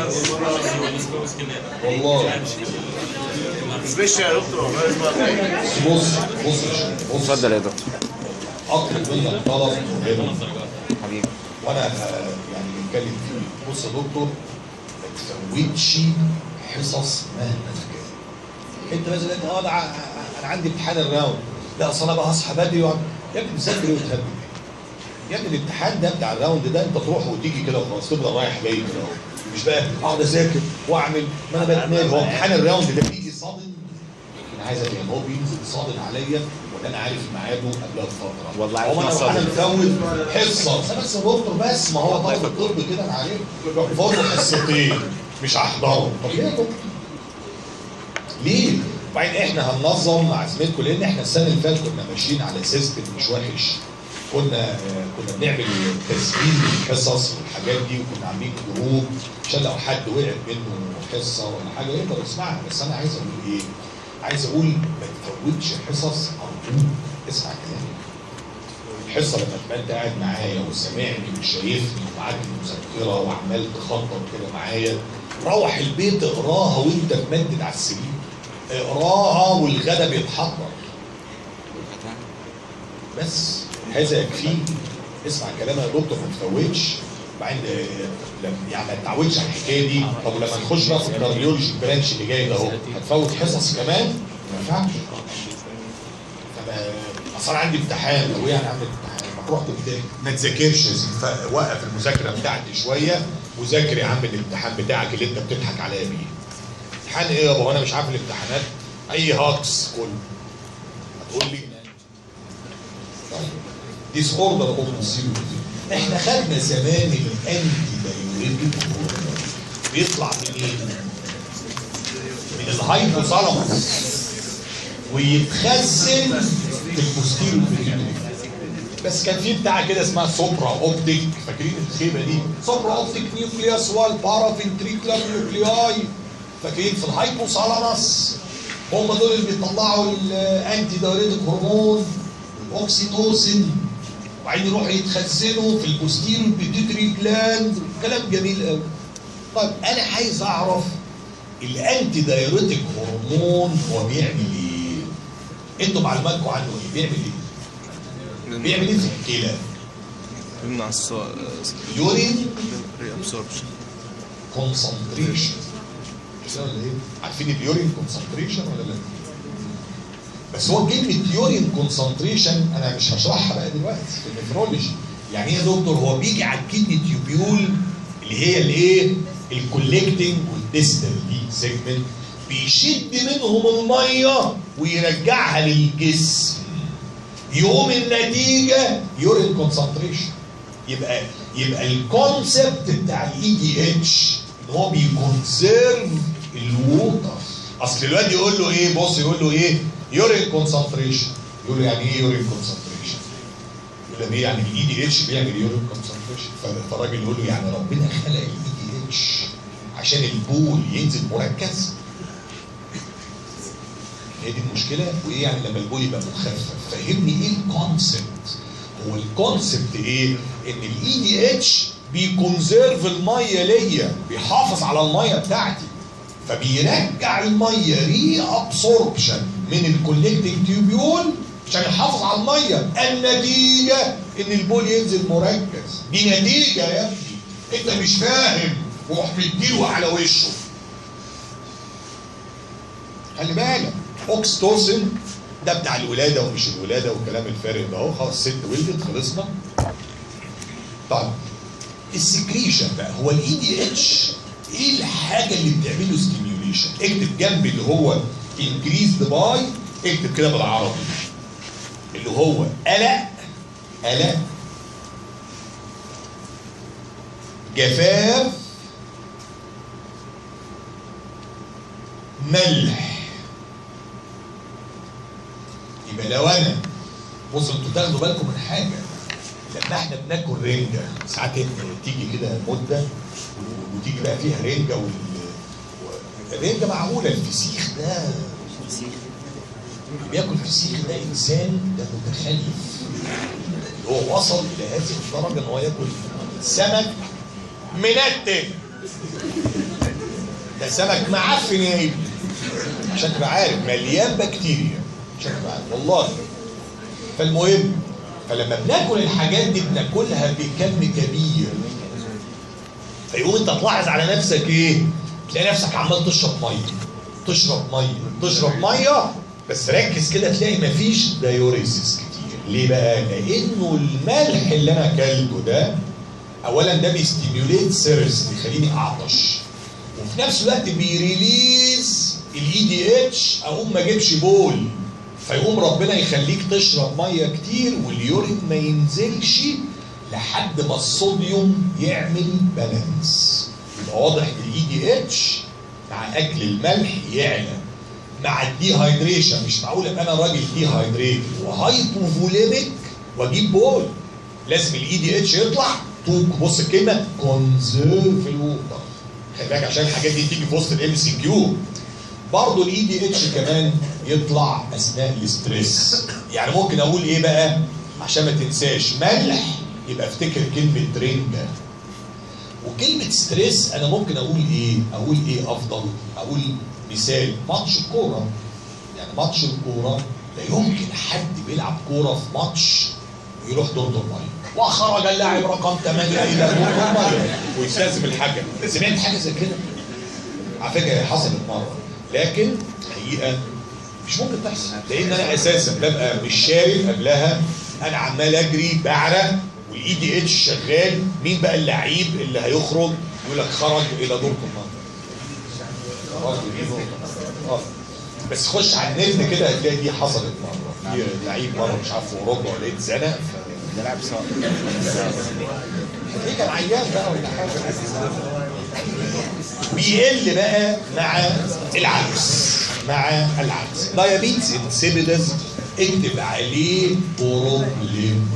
والله سبيشال يا دكتور بص بص يا شيخ، بص اتفضل يا دكتور اطلب منك طلب مهم حبيبي وانا ه- يعني بنتكلم فيه بص يا دكتور ما تفوتش حصص مهما كان انت مثلا انت اه ده ع- انا عندي امتحان الراوند لا اصل انا بقى هصحى بدري وأعمل. يا ابني مذاكر ايه وتهبل يا ابني الامتحان ده بتاع الراوند ده انت تروح وتيجي كده وخلاص تفضل رايح جاي كده اهو مش بقى اقعد اذاكر واعمل ما انا بتنام هو امتحان الراوند ده بيجي صادم انا عايز افهم هو بينزل صادم عليا ولا انا عارف ميعاده قبلها بفتره والله هو انا عارفين انا صادم. مفوت حصه بس بس يا دكتور بس ما هو طالب الطب كده انا عارف فاضل حصتين مش هحضره طب ليه يا دكتور؟ ليه؟ وبعدين احنا هننظم مع زميلكم لان احنا السنه اللي فاتت كنا ماشيين على سيستم مش وحش كنا آه، كنا بنعمل تسجيل للحصص والحاجات دي وكنا عاملين جروب عشان لو حد وقع منه حصه ولا حاجه يقدر يسمعها بس انا عايز اقول ايه؟ عايز اقول ما تفوتش حصص ارجوك اسمع كلامي الحصه لما تبقى انت قاعد معايا وسامعني وشايفني ومعاك المذكره وعمال تخطط كده معايا روح البيت اقراها وانت ممدد على السرير اقراها والغدا بيتحضر بس هذا يكفيك اسمع كلام يا دكتور ما تفوتش بعدين آه، لما- يعني ما تتعودش على الحكايه دي طب ولما نخش بقى في الكارديولوجي البرانش اللي جاي ده اهو هتفوت حصص كمان ما ينفعش فما اصل انا عندي امتحان طب ايه يعني عندي امتحان ما تروح تمتحن ما تذاكرش يا سيدي ف- وقف المذاكره بتاعتي شويه وذاكر يا عم الامتحان بتاعك اللي انت بتضحك عليا بيه امتحان ايه يابا وانا مش عارف الامتحانات اي هاكس كله هتقول لي ديس اوردر اوف احنا خدنا زمان الانتي دايوريتك بيطلع منين؟ من الهايبوثالاموس ويتخزن في البوستيريو بيتيوتري بس كان في بتاع كده اسمها سوبرا اوبتيك فاكرين الخيبه دي سوبرا اوبتيك نيوكليوس والبارافنتريكولار نيوكلياي فاكرين في الهايبوثالاموس هم دول اللي بيطلعوا الانتي دايوريتك هرمون اوكسيتوسين وبعدين يروحوا يتخزنوا في البوستيريو بيتيوتري جلاند كلام جميل قوي طيب انا عايز اعرف الانتي دايوريتك هرمون هو بيعمل ايه؟ انتوا معلوماتكم عنه ايه؟ بيعمل ايه؟ بيعمل ايه في الكلى؟ يمنع الص- يورين ري ابسوربشن كونسنتريشن ولا ايه؟ عارفين اليورين كونسنتريشن ولا لا؟ بس هو كلمة يورين كونسنتريشن أنا مش هشرحها بقى دلوقتي في النفرولوجي يعني إيه يا دكتور هو بيجي على الكدني تيوبيول اللي هي الإيه؟ الكولكتنج والديستال دي سيجمنت بيشد منهم المية ويرجعها للجسم يقوم النتيجة يورين كونسنتريشن يبقى يبقى الكونسبت بتاع الاي دي اتش ان هو بيكونسيرف الووتر اصل الواد يقول له ايه بص يقول له ايه يورين كونسنتريشن يقول له يعني ايه يورين كونسنتريشن يقول له ايه يعني الاي دي اتش بيعمل يورين كونسنتريشن فالراجل يقول له يعني ربنا خلق الاي دي اتش عشان البول ينزل مركز هي دي المشكله وايه يعني لما البول يبقى مخفف فهمني ايه الكونسبت هو الكونسبت ايه ان الاي دي اتش بيكونزيرف الميه ليا بيحافظ على الميه بتاعتي فبيرجع الميه ري ابسوربشن من الكولكتنج تيوبيول عشان يحافظ على الميه النتيجه ان البول ينزل مركز دي نتيجه يا ابني انت مش فاهم روح مديله على وشه خلي بالك اوكستوسن ده بتاع الولاده ومش الولاده والكلام الفارغ ده اهو خلاص الست ولدت خلصنا طيب السكريشن بقى هو الاي دي اتش ايه الحاجه اللي بتعمله ستيميوليشن اكتب جنب اللي هو انكريزد باي اكتب كده بالعربي اللي هو قلق قلق جفاف ملح يبقى لو انا بص انتوا تاخدوا بالكم من حاجه لما احنا بناكل رنجه ساعات تيجي كده مده وتيجي بقى فيها رنجه وال و- الرنجه معقوله الفسيخ ده اللي بياكل فسيخ ده انسان ده متخلف هو وصل الى هذه الدرجه ان هو ياكل سمك منتن ده سمك معفن يا ابني عشان تبقى عارف مليان بكتيريا عشان تبقى عارف والله فالمهم فلما بناكل الحاجات دي بناكلها بكم كبير فيقوم انت تلاحظ على نفسك ايه؟ تلاقي نفسك عمال تشرب ميه تشرب ميه تشرب ميه بس ركز كده تلاقي مفيش دايوريسيس كتير ليه بقى؟ لانه الملح اللي انا اكلته ده اولا ده بيستيميوليت سيرس بيخليني اعطش وفي نفس الوقت بيريليز الاي دي اتش اقوم ما اجيبش بول فيقوم ربنا يخليك تشرب ميه كتير واليورين ما ينزلش لحد ما الصوديوم يعمل بالانس يبقى واضح ان الاي دي اتش مع اكل الملح يعلى مع الديهايدريشن مش معقول ابقى انا راجل ديهايدريت وهايبوفوليميك واجيب بول لازم الاي دي اتش يطلع توك بص الكلمه كونزيرف الووتر خلي بالك عشان الحاجات دي تيجي في وسط الام سي كيو برضه الاي دي اتش كمان يطلع اثناء الاستريس يعني ممكن اقول ايه بقى عشان ما تنساش ملح يبقى افتكر كلمه رنجه وكلمه ستريس انا ممكن اقول ايه اقول ايه افضل اقول مثال ماتش الكوره يعني ماتش الكوره لا يمكن حد بيلعب كوره في ماتش ويروح دور دور ميه وخرج اللاعب رقم 8 الى دور دور ميه ويستلزم الحكم سمعت حاجه زي كده على فكره هي حصلت مره لكن حقيقه مش ممكن تحصل لان انا اساسا ببقى مش شارب قبلها انا عمال اجري بعرق والاي دي اتش شغال مين بقى اللعيب اللي هيخرج يقول لك خرج الى دور الميه برضه دي نقطة. آه. بس خش على النت كده هتلاقي دي حصلت مره في لعيب مره مش عارف في اوروبا ولا ايه اتزنق ف- ده لاعب صعب هتلاقيه كان عيان بقى ولا حاجه بيقل بقى مع العكس مع العكس دايابيتس انسيبيدس اكتب عليه بروبلم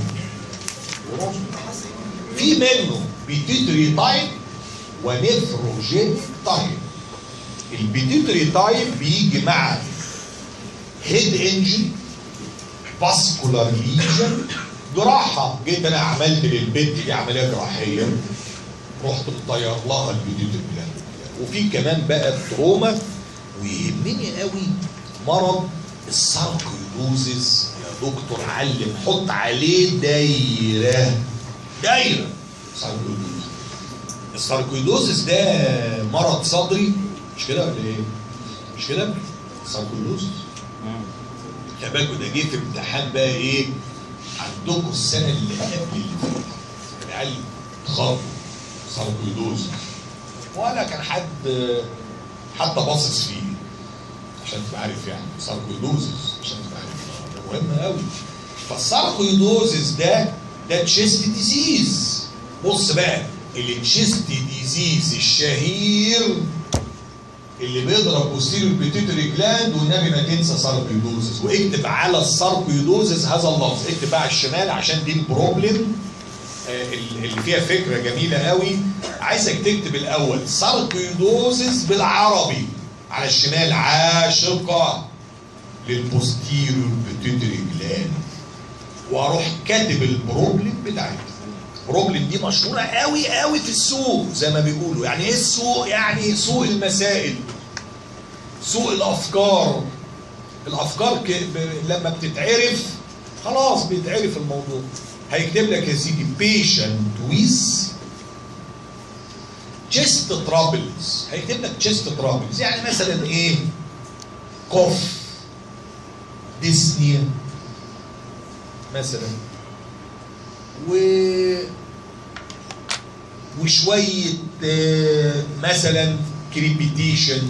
في منه بيتيتري تايب ونفروجين تايب البيتيتري تايب بيجي مع هيد انجن فاسكولار ليجن جراحه جيت انا عملت للبنت دي عمليه جراحيه رحت مطير لها البيتيوتري جلاند وفي كمان بقى التروما ويهمني قوي مرض الساركويدوزيس يا دكتور علم حط عليه دايره دايره ساركويدوز الساركويدوزس ده مرض صدري مش كده ولا ايه؟ مش كده؟ ساركويدوز خلي بالكوا ده جه في امتحان بقى ايه؟ عندكم السنه اللي قبل اللي فاتت العيال اتخرجوا ساركويدوز ولا كان حد حتى باصص فيه عشان تبقى عارف يعني ساركويدوزس عشان تبقى عارف ده مهم قوي فالساركويدوزس ده ده تشيست ديزيز بص بقى التشيست ديزيز الشهير اللي بيضرب بوستيريور بيتيتري جلاند والنبي ما تنسى ساركويدوزس واكتب على الساركويدوزس هذا اللفظ اكتب بقى على الشمال عشان دي البروبلم آه، اللي فيها فكره جميله قوي عايزك تكتب الاول ساركويدوزس بالعربي على الشمال عاشقه للبوستيريور بيتيتري جلاند واروح كاتب البروبلم بتاعتها البروبلم دي مشهوره قوي قوي في السوق زي ما بيقولوا يعني ايه السوق يعني سوق المسائل سوق الافكار الافكار ك... ب... لما بتتعرف خلاص بيتعرف الموضوع هيكتب لك يا سيدي patient with chest troubles هيكتب لك chest troubles يعني مثلا ايه كوف ديسنيا مثلا و وشوية آه، مثلا كريبيتيشن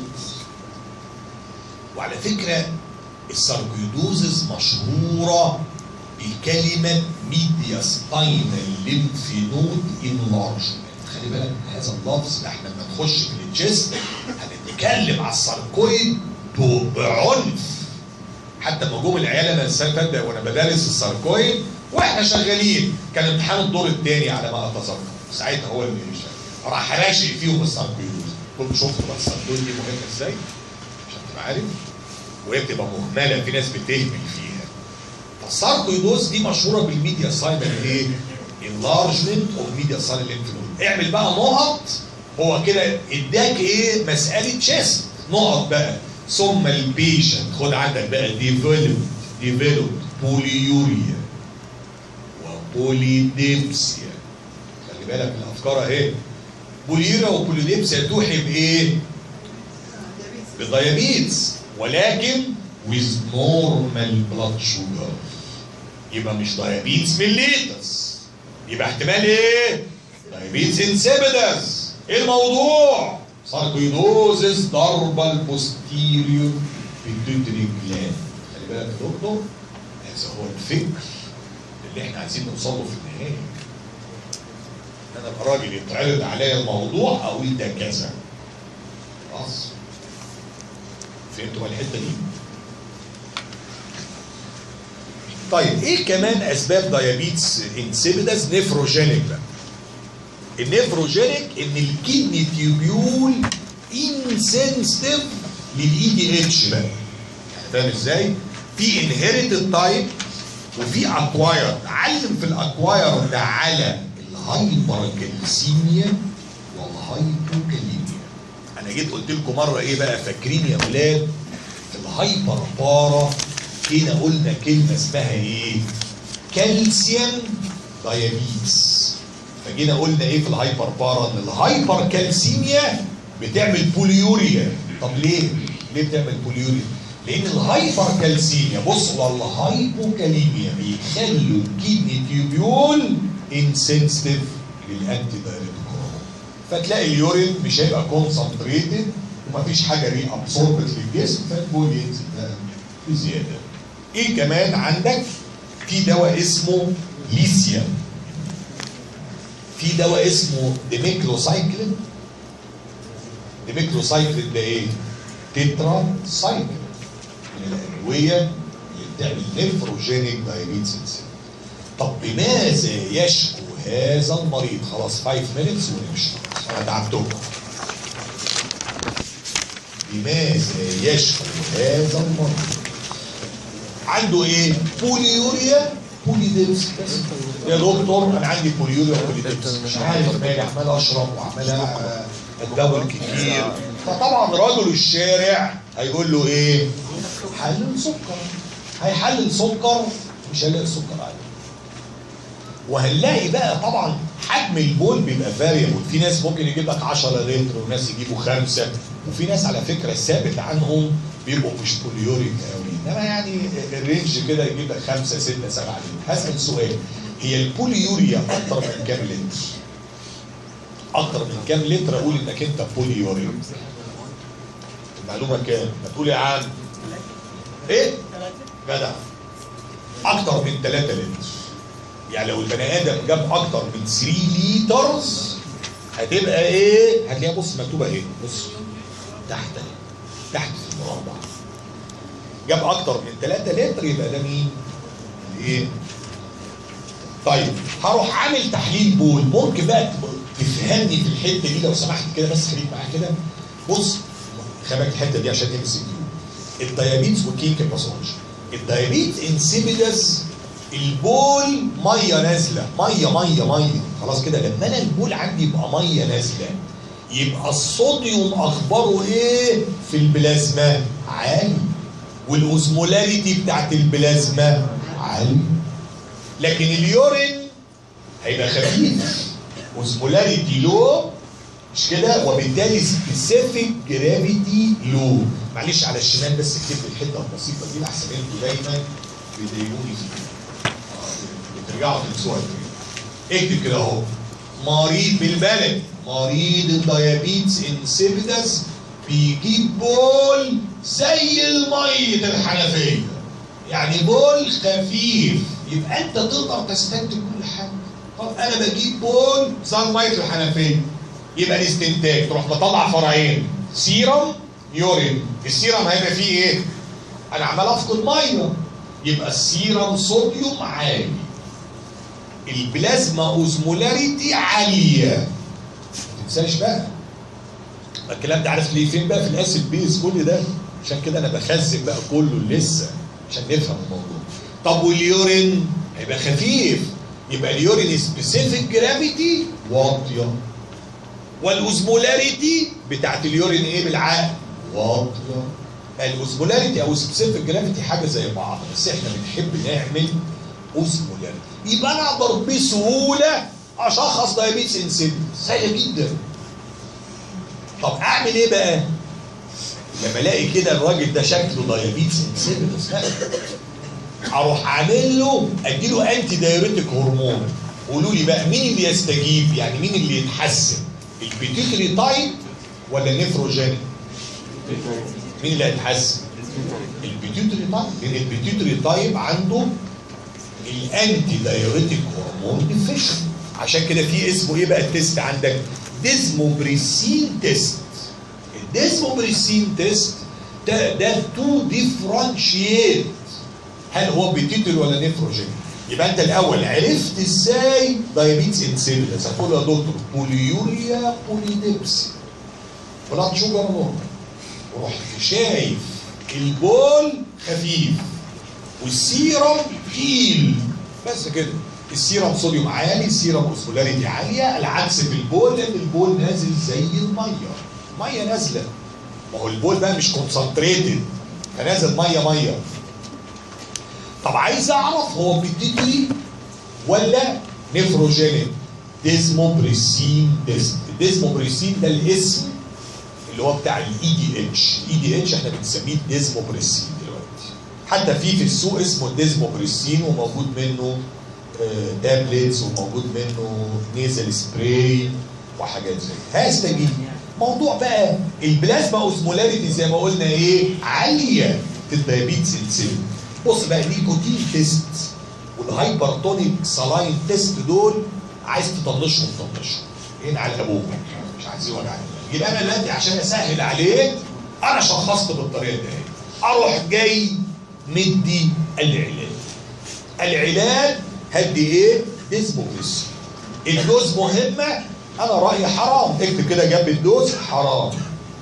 وعلى فكرة الساركويدوزز مشهورة بكلمة ميديا سباينال ليمف نود انلارجمنت خلي بالك من هذا اللفظ ده احنا لما نخش في الجسم هنتكلم على الساركويد ب- بعنف حتى لما جم العيال انا السنه اللي فاتت وانا بدرس الساركويد واحنا شغالين كان امتحان الدور الثاني على ما اتذكر ساعتها هو اللي شغال راح راشق فيهم الساركويدوز قلت شفت بقى الساركويد دي مهمه ازاي عشان تبقى عارف وهي بتبقى مهمله في ناس بتهمل فيها فالساركويدوز دي مشهوره بالميديا ساينال ايه؟ انلارجمنت اوف ميديا ساينال ليمف اعمل بقى نقط هو كده اداك ايه مساله تشيست نقط بقى ثم البيشنت خد عندك بقى ديفلوبد ديفلوبد بوليوريا وبوليديبسيا خلي بالك من الافكار اهي بوليوريا وبوليديبسيا توحي بايه؟ بديابيتس ولكن with normal blood sugar يبقى مش دايابيتس ميليتس يبقى احتمال ايه؟ دايابيتس انسيبيدس ايه الموضوع؟ ساركويدوزس ضربة البوستيريور بيتوتري جلاند خلي بالك يا دكتور هذا هو الفكر اللي احنا عايزين نوصل له في النهايه انا ابقى راجل يتعرض عليا الموضوع اقول ده كذا خلاص فهمتوا بقى الحته دي؟ طيب ايه كمان اسباب دايابيتس انسيبيدس نيفروجينيك بقى النيفروجينيك ان الكدني تيوبيول انسنسيتيف للاي دي اتش بقى يعني فاهم ازاي؟ في انهيرتد تايب وفي اكوايرد علم في الاكواير ده على الهايبركالسيميا والهايبوكاليميا انا جيت قلت لكم مره ايه بقى فاكرين يا اولاد في الهايبر بارا كده قلنا كلمه اسمها ايه؟ كالسيوم دايابيتس فجينا قلنا ايه في الهايبر بارا ان الهايبر كالسيميا بتعمل بوليوريا طب ليه؟ ليه بتعمل بوليوريا؟ لان الهايبر كالسيميا بص والهايبوكاليميا بيخلوا الكدني تيوبيول انسنسيتيف للانتي دايريتيك هرمون فتلاقي اليورين مش هيبقى كونسنتريتد ومفيش حاجه ري ابسوربت للجسم فالبول ينزل بقى بزياده. ايه كمان عندك؟ في دواء اسمه ليثيوم في دواء اسمه ديميكلوسايكلين ديميكلوسايكلين ده ايه؟ تترا سايكلين من الادويه اللي بتعمل نيفروجينيك دايابيتس طب بماذا يشكو هذا المريض؟ خلاص 5 مينتس ونمشي انا تعبتكم بماذا يشكو هذا المريض؟ عنده ايه؟ بوليوريا بوليديبس بس يا دكتور انا عندي بوليوريا وبوليديبس مش عارف مالي عمال اشرب وعمال اتدور كتير فطبعا رجل الشارع هيقول له ايه؟ حلل سكر هيحلل سكر مش هيلاقي السكر عالي وهنلاقي بقى طبعا حجم البول بيبقى فاريبل في ناس ممكن يجيب لك 10 لتر وناس يجيبوا خمسه وفي ناس على فكره الثابت عنهم بيبقوا مش بوليوريك قوي انما يعني الرينج كده يجيب لك خمسه سته سبعه لتر هسال سؤال هي البوليوريا اكتر من كام لتر؟ اكتر من كام لتر اقول انك انت بوليوريك؟ المعلومه كام؟ ما تقول يا عم ايه؟ جدع اكتر من 3 لتر يعني لو البني ادم جاب اكتر من 3 لترز هتبقى ايه؟ هتلاقيها بص مكتوبه ايه؟ بص تحت اهي تحت في المربع جاب اكتر من 3 لتر يبقى ده مين؟ الايه؟ طيب هروح عامل تحليل بول ممكن بقى تفهمني في الحته دي لو سمحت كده بس خليك معايا كده بص خلي بالك الحته دي عشان ام سي كيو الديابيتس والكينك باثولوجي الديابيتس انسيبيدس البول ميه نازله ميه ميه ميه خلاص كده لما انا البول عندي يبقى ميه نازله يبقى الصوديوم اخباره ايه في البلازما عالي والاوزمولاريتي بتاعت البلازما عالي لكن اليورين هيبقى خفيف اوزمولاريتي لو مش كده وبالتالي سبيسيفيك جرافيتي لو معلش على الشمال بس اكتب لي الحته البسيطه دي احسن انتوا دايما بتضايقوني فيها آه، بترجعوا تنسوها تاني اكتب كده اهو مريض بالبلد مريض الديابيتس انسيبيدس بيجيب بول زي الميه الحنفيه يعني بول خفيف يبقى انت تقدر تستنتج كل حاجه طب انا بجيب بول زي الميه الحنفيه يبقى الاستنتاج تروح مطلع فرعين سيرم يورين السيرم هيبقى فيه ايه؟ انا عمال افقد ميه يبقى السيرم صوديوم عالي البلازما اوزمولاريتي عاليه ما تنساش بقى الكلام ده عارف ليه فين بقى في الاسيد بيز كل ده عشان كده انا بخزن بقى كله لسه عشان نفهم الموضوع طب واليورين هيبقى خفيف يبقى اليورين سبيسيفيك جرافيتي واطيه والاوزمولاريتي بتاعت اليورين ايه بالعقل واطيه الاوزمولاريتي او سبيسيفيك جرافيتي حاجه زي بعض بس احنا بنحب نعمل اوزمولاريتي يبقى انا اقدر بسهوله اشخص دايابيتس انسيبل سهله جدا طب اعمل ايه بقى لما الاقي كده الراجل ده شكله دايابيتس انسيبل اروح عامل له اديله انتي دايوريتك هرمون قولوا لي بقى مين اللي يستجيب يعني مين اللي يتحسن البيتيوتري تايب ولا النيفروجينيك مين اللي هيتحسن البيتيوتري تايب لان البيتيوتري تايب عنده الانتي دايوريتك هرمون ديفيشن عشان كده في اسمه ايه بقى التيست عندك ديزموبريسين تيست الديزموبريسين تيست ده ده تو ديفرنشيت هل هو بيتيوتري ولا نيفروجين يبقى انت الاول عرفت ازاي دايابيتس انسيبيلس هتقول يا دكتور بوليوريا بوليدبسي بلاد شوجر نورمال ورحت شايف البول خفيف والسيرم تقيل بس كده السيرم صوديوم عالي السيرم اوسمولاريتي عاليه العكس في البول لان البول نازل زي الميه ميه نازله ما هو البول بقى مش كونسنتريتد فنازل ميه ميه طب عايز اعرف هو بيتيتري ولا نيفروجينيك ديزموبريسين تيست الديزموبريسين ده الاسم اللي هو بتاع الاي دي اتش الاي دي اتش احنا بنسميه ديزموبريسين دلوقتي حتى في في السوق اسمه ديزموبريسين وموجود منه تابلتس وموجود منه نيزل سبراي وحاجات زي كده هيستجيب موضوع بقى البلازما اوزمولاريتي زي ما قلنا ايه عاليه في الدايابيتس انسولين بص بقى النيكوتين تيست والهايبرتونيك سلاين تيست دول عايز تطنشهم طنشهم هنا على ابوك مش عايزين وجع دماغ. يبقى انا دلوقتي عشان اسهل عليك انا شخصت بالطريقه دي اروح جاي مدي العلاج العلاج هدي ايه؟ ديزموبريس الدوز مهمه انا رايي حرام اكتب كده جنب الدوز حرام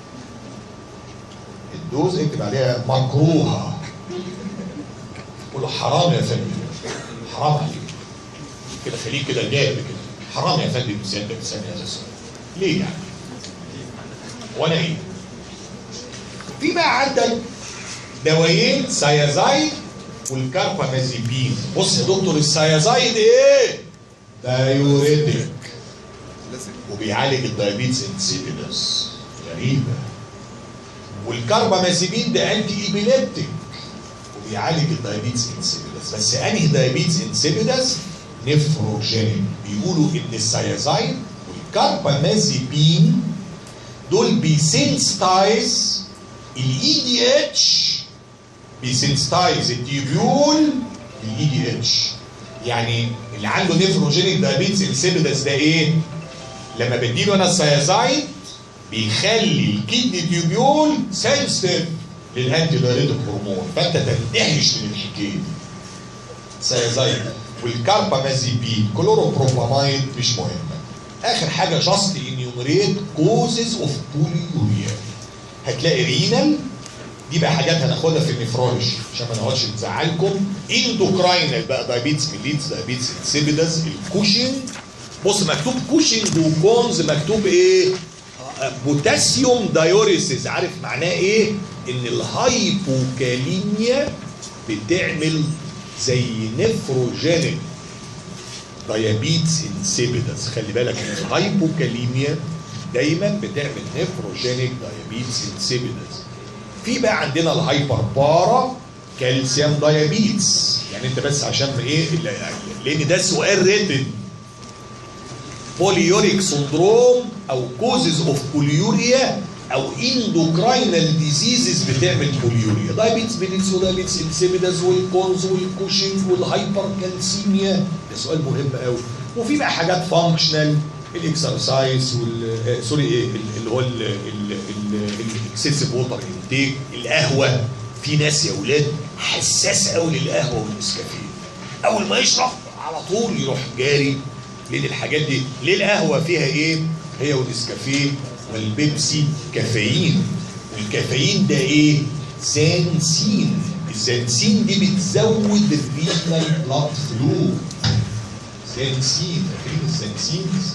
الدوز اكتب عليها مكروهه قول له حرام يا فندم حرام عليك كده خليك كده جاب كده حرام يا فندم سيادتك تسالني هذا السؤال ليه يعني؟ وانا ايه؟ في بقى عندك دوايين سيازايد والكاربامازيبين بص يا دكتور السيازايد ايه؟ دايوريتك لازم وبيعالج الدايابيتس انسيبيدس غريبه والكاربامازيبين ده انتي ايبيليبتيك وبيعالج الدايابيتس انسيبيدس بس انهي دايابيتس انسيبيدس نفروجينيك بيقولوا ان السيازايد والكاربامازيبين دول بيسنسيتايز الاي دي اتش بيسنسيتايز التيبيول للاي دي اتش يعني اللي عنده نفروجينيك دايابيتس انسيبيدس ده ايه؟ لما بديله انا السيازايد بيخلي الكدني تيوبيول سنسيتيف للانتي دايريتك هرمون فانت تندهش من الحكايه دي سيازايد والكاربامازيبين كلوروبروبامايد مش مهمه اخر حاجه جاست انيومريت كوزز اوف بوليوريا هتلاقي رينال دي بقى حاجات هناخدها في النفرولوجي عشان ما نقعدش نزعلكم اندوكراينال بقى دايابيتس ميليتس دايابيتس انسيبيدس الكوشن بص مكتوب كوشن وكونز مكتوب ايه؟ آه، بوتاسيوم دايوريسيس عارف معناه ايه؟ ان الهايبوكاليميا بتعمل زي نفروجينيك دايابيتس انسيبيدس خلي بالك ان الهايبوكاليميا دايما بتعمل نفروجينيك دايابيتس انسيبيدس في بقى عندنا الهايبر بارا كالسيوم دايابيتس يعني انت بس عشان ايه لان ده سؤال ريتد بوليوريك سندروم او كوزز اوف بوليوريا او اندوكراينال ديزيزز بتعمل بوليوريا دايابيتس بيليتس ودايابيتس انسيبيدس والكونز والكوشنج والهايبر كالسيميا ده سؤال مهم قوي وفي بقى حاجات فانكشنال الاكسرسايز وال سوري ايه ال- اللي هو الاكسسيف ووتر انتيك القهوه في ناس يا اولاد حساس قوي للقهوه والنسكافيه اول ما يشرب على طول يروح جاري لان الحاجات دي ليه القهوه فيها ايه هي والنسكافيه والبيبسي كافيين والكافيين ده ايه زانسين الزانسين دي بتزود الرينال بلاد فلو زانسين فاكرين الزانسينز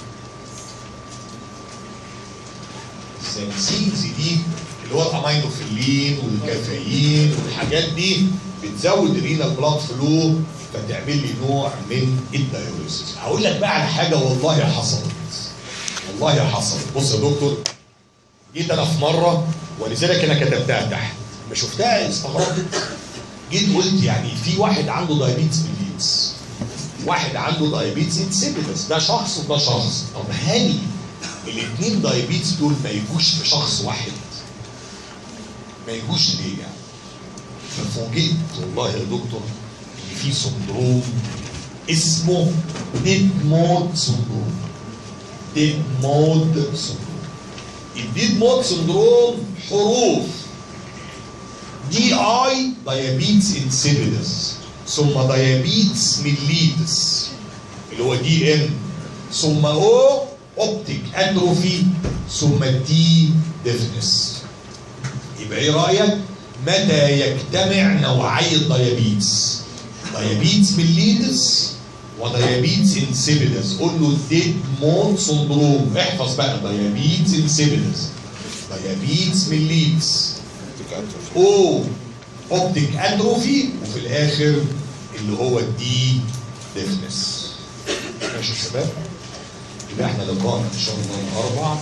الزانسينز دي اللي هو الامينوفيلين والكافيين والحاجات دي بتزود الرينال بلاد فلو فتعمل لي نوع من الدايوريسيس هقول لك بقى على حاجه والله حصلت والله حصلت بص يا دكتور جيت انا في مره ولذلك انا كتبتها تحت ما شفتها استغربت جيت قلت يعني في واحد عنده دايابيتس ميليتس واحد عنده دايابيتس انسيبيدس ده شخص وده شخص طب هل الاثنين دايابيتس دول ما يجوش في شخص واحد ما يجوش ليه يعني ففوجئت والله يا دكتور ان في سندروم اسمه ديد مود سندروم ديد مود سندروم الديد مود سندروم حروف دي اي دايابيتس انسيبيدس ثم دايابيتس ميليتس اللي هو دي ام ثم او اوبتيك اتروفي ثم دي ديفنس يبقى ايه رايك متى يجتمع نوعي الديابيتس ديابيتس ميليتس وديابيتس انسيبيدس قول له ديد مود سندروم احفظ بقى ديابيتس انسيبيدس ديابيتس ميليتس او اوبتيك اتروفي وفي الاخر اللي هو الدي ديفنس ماشي يا شباب يبقى احنا لقاءنا ان شاء الله الاربع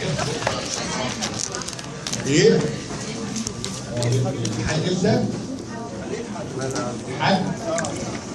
ايه؟ الامتحان امتى؟ حد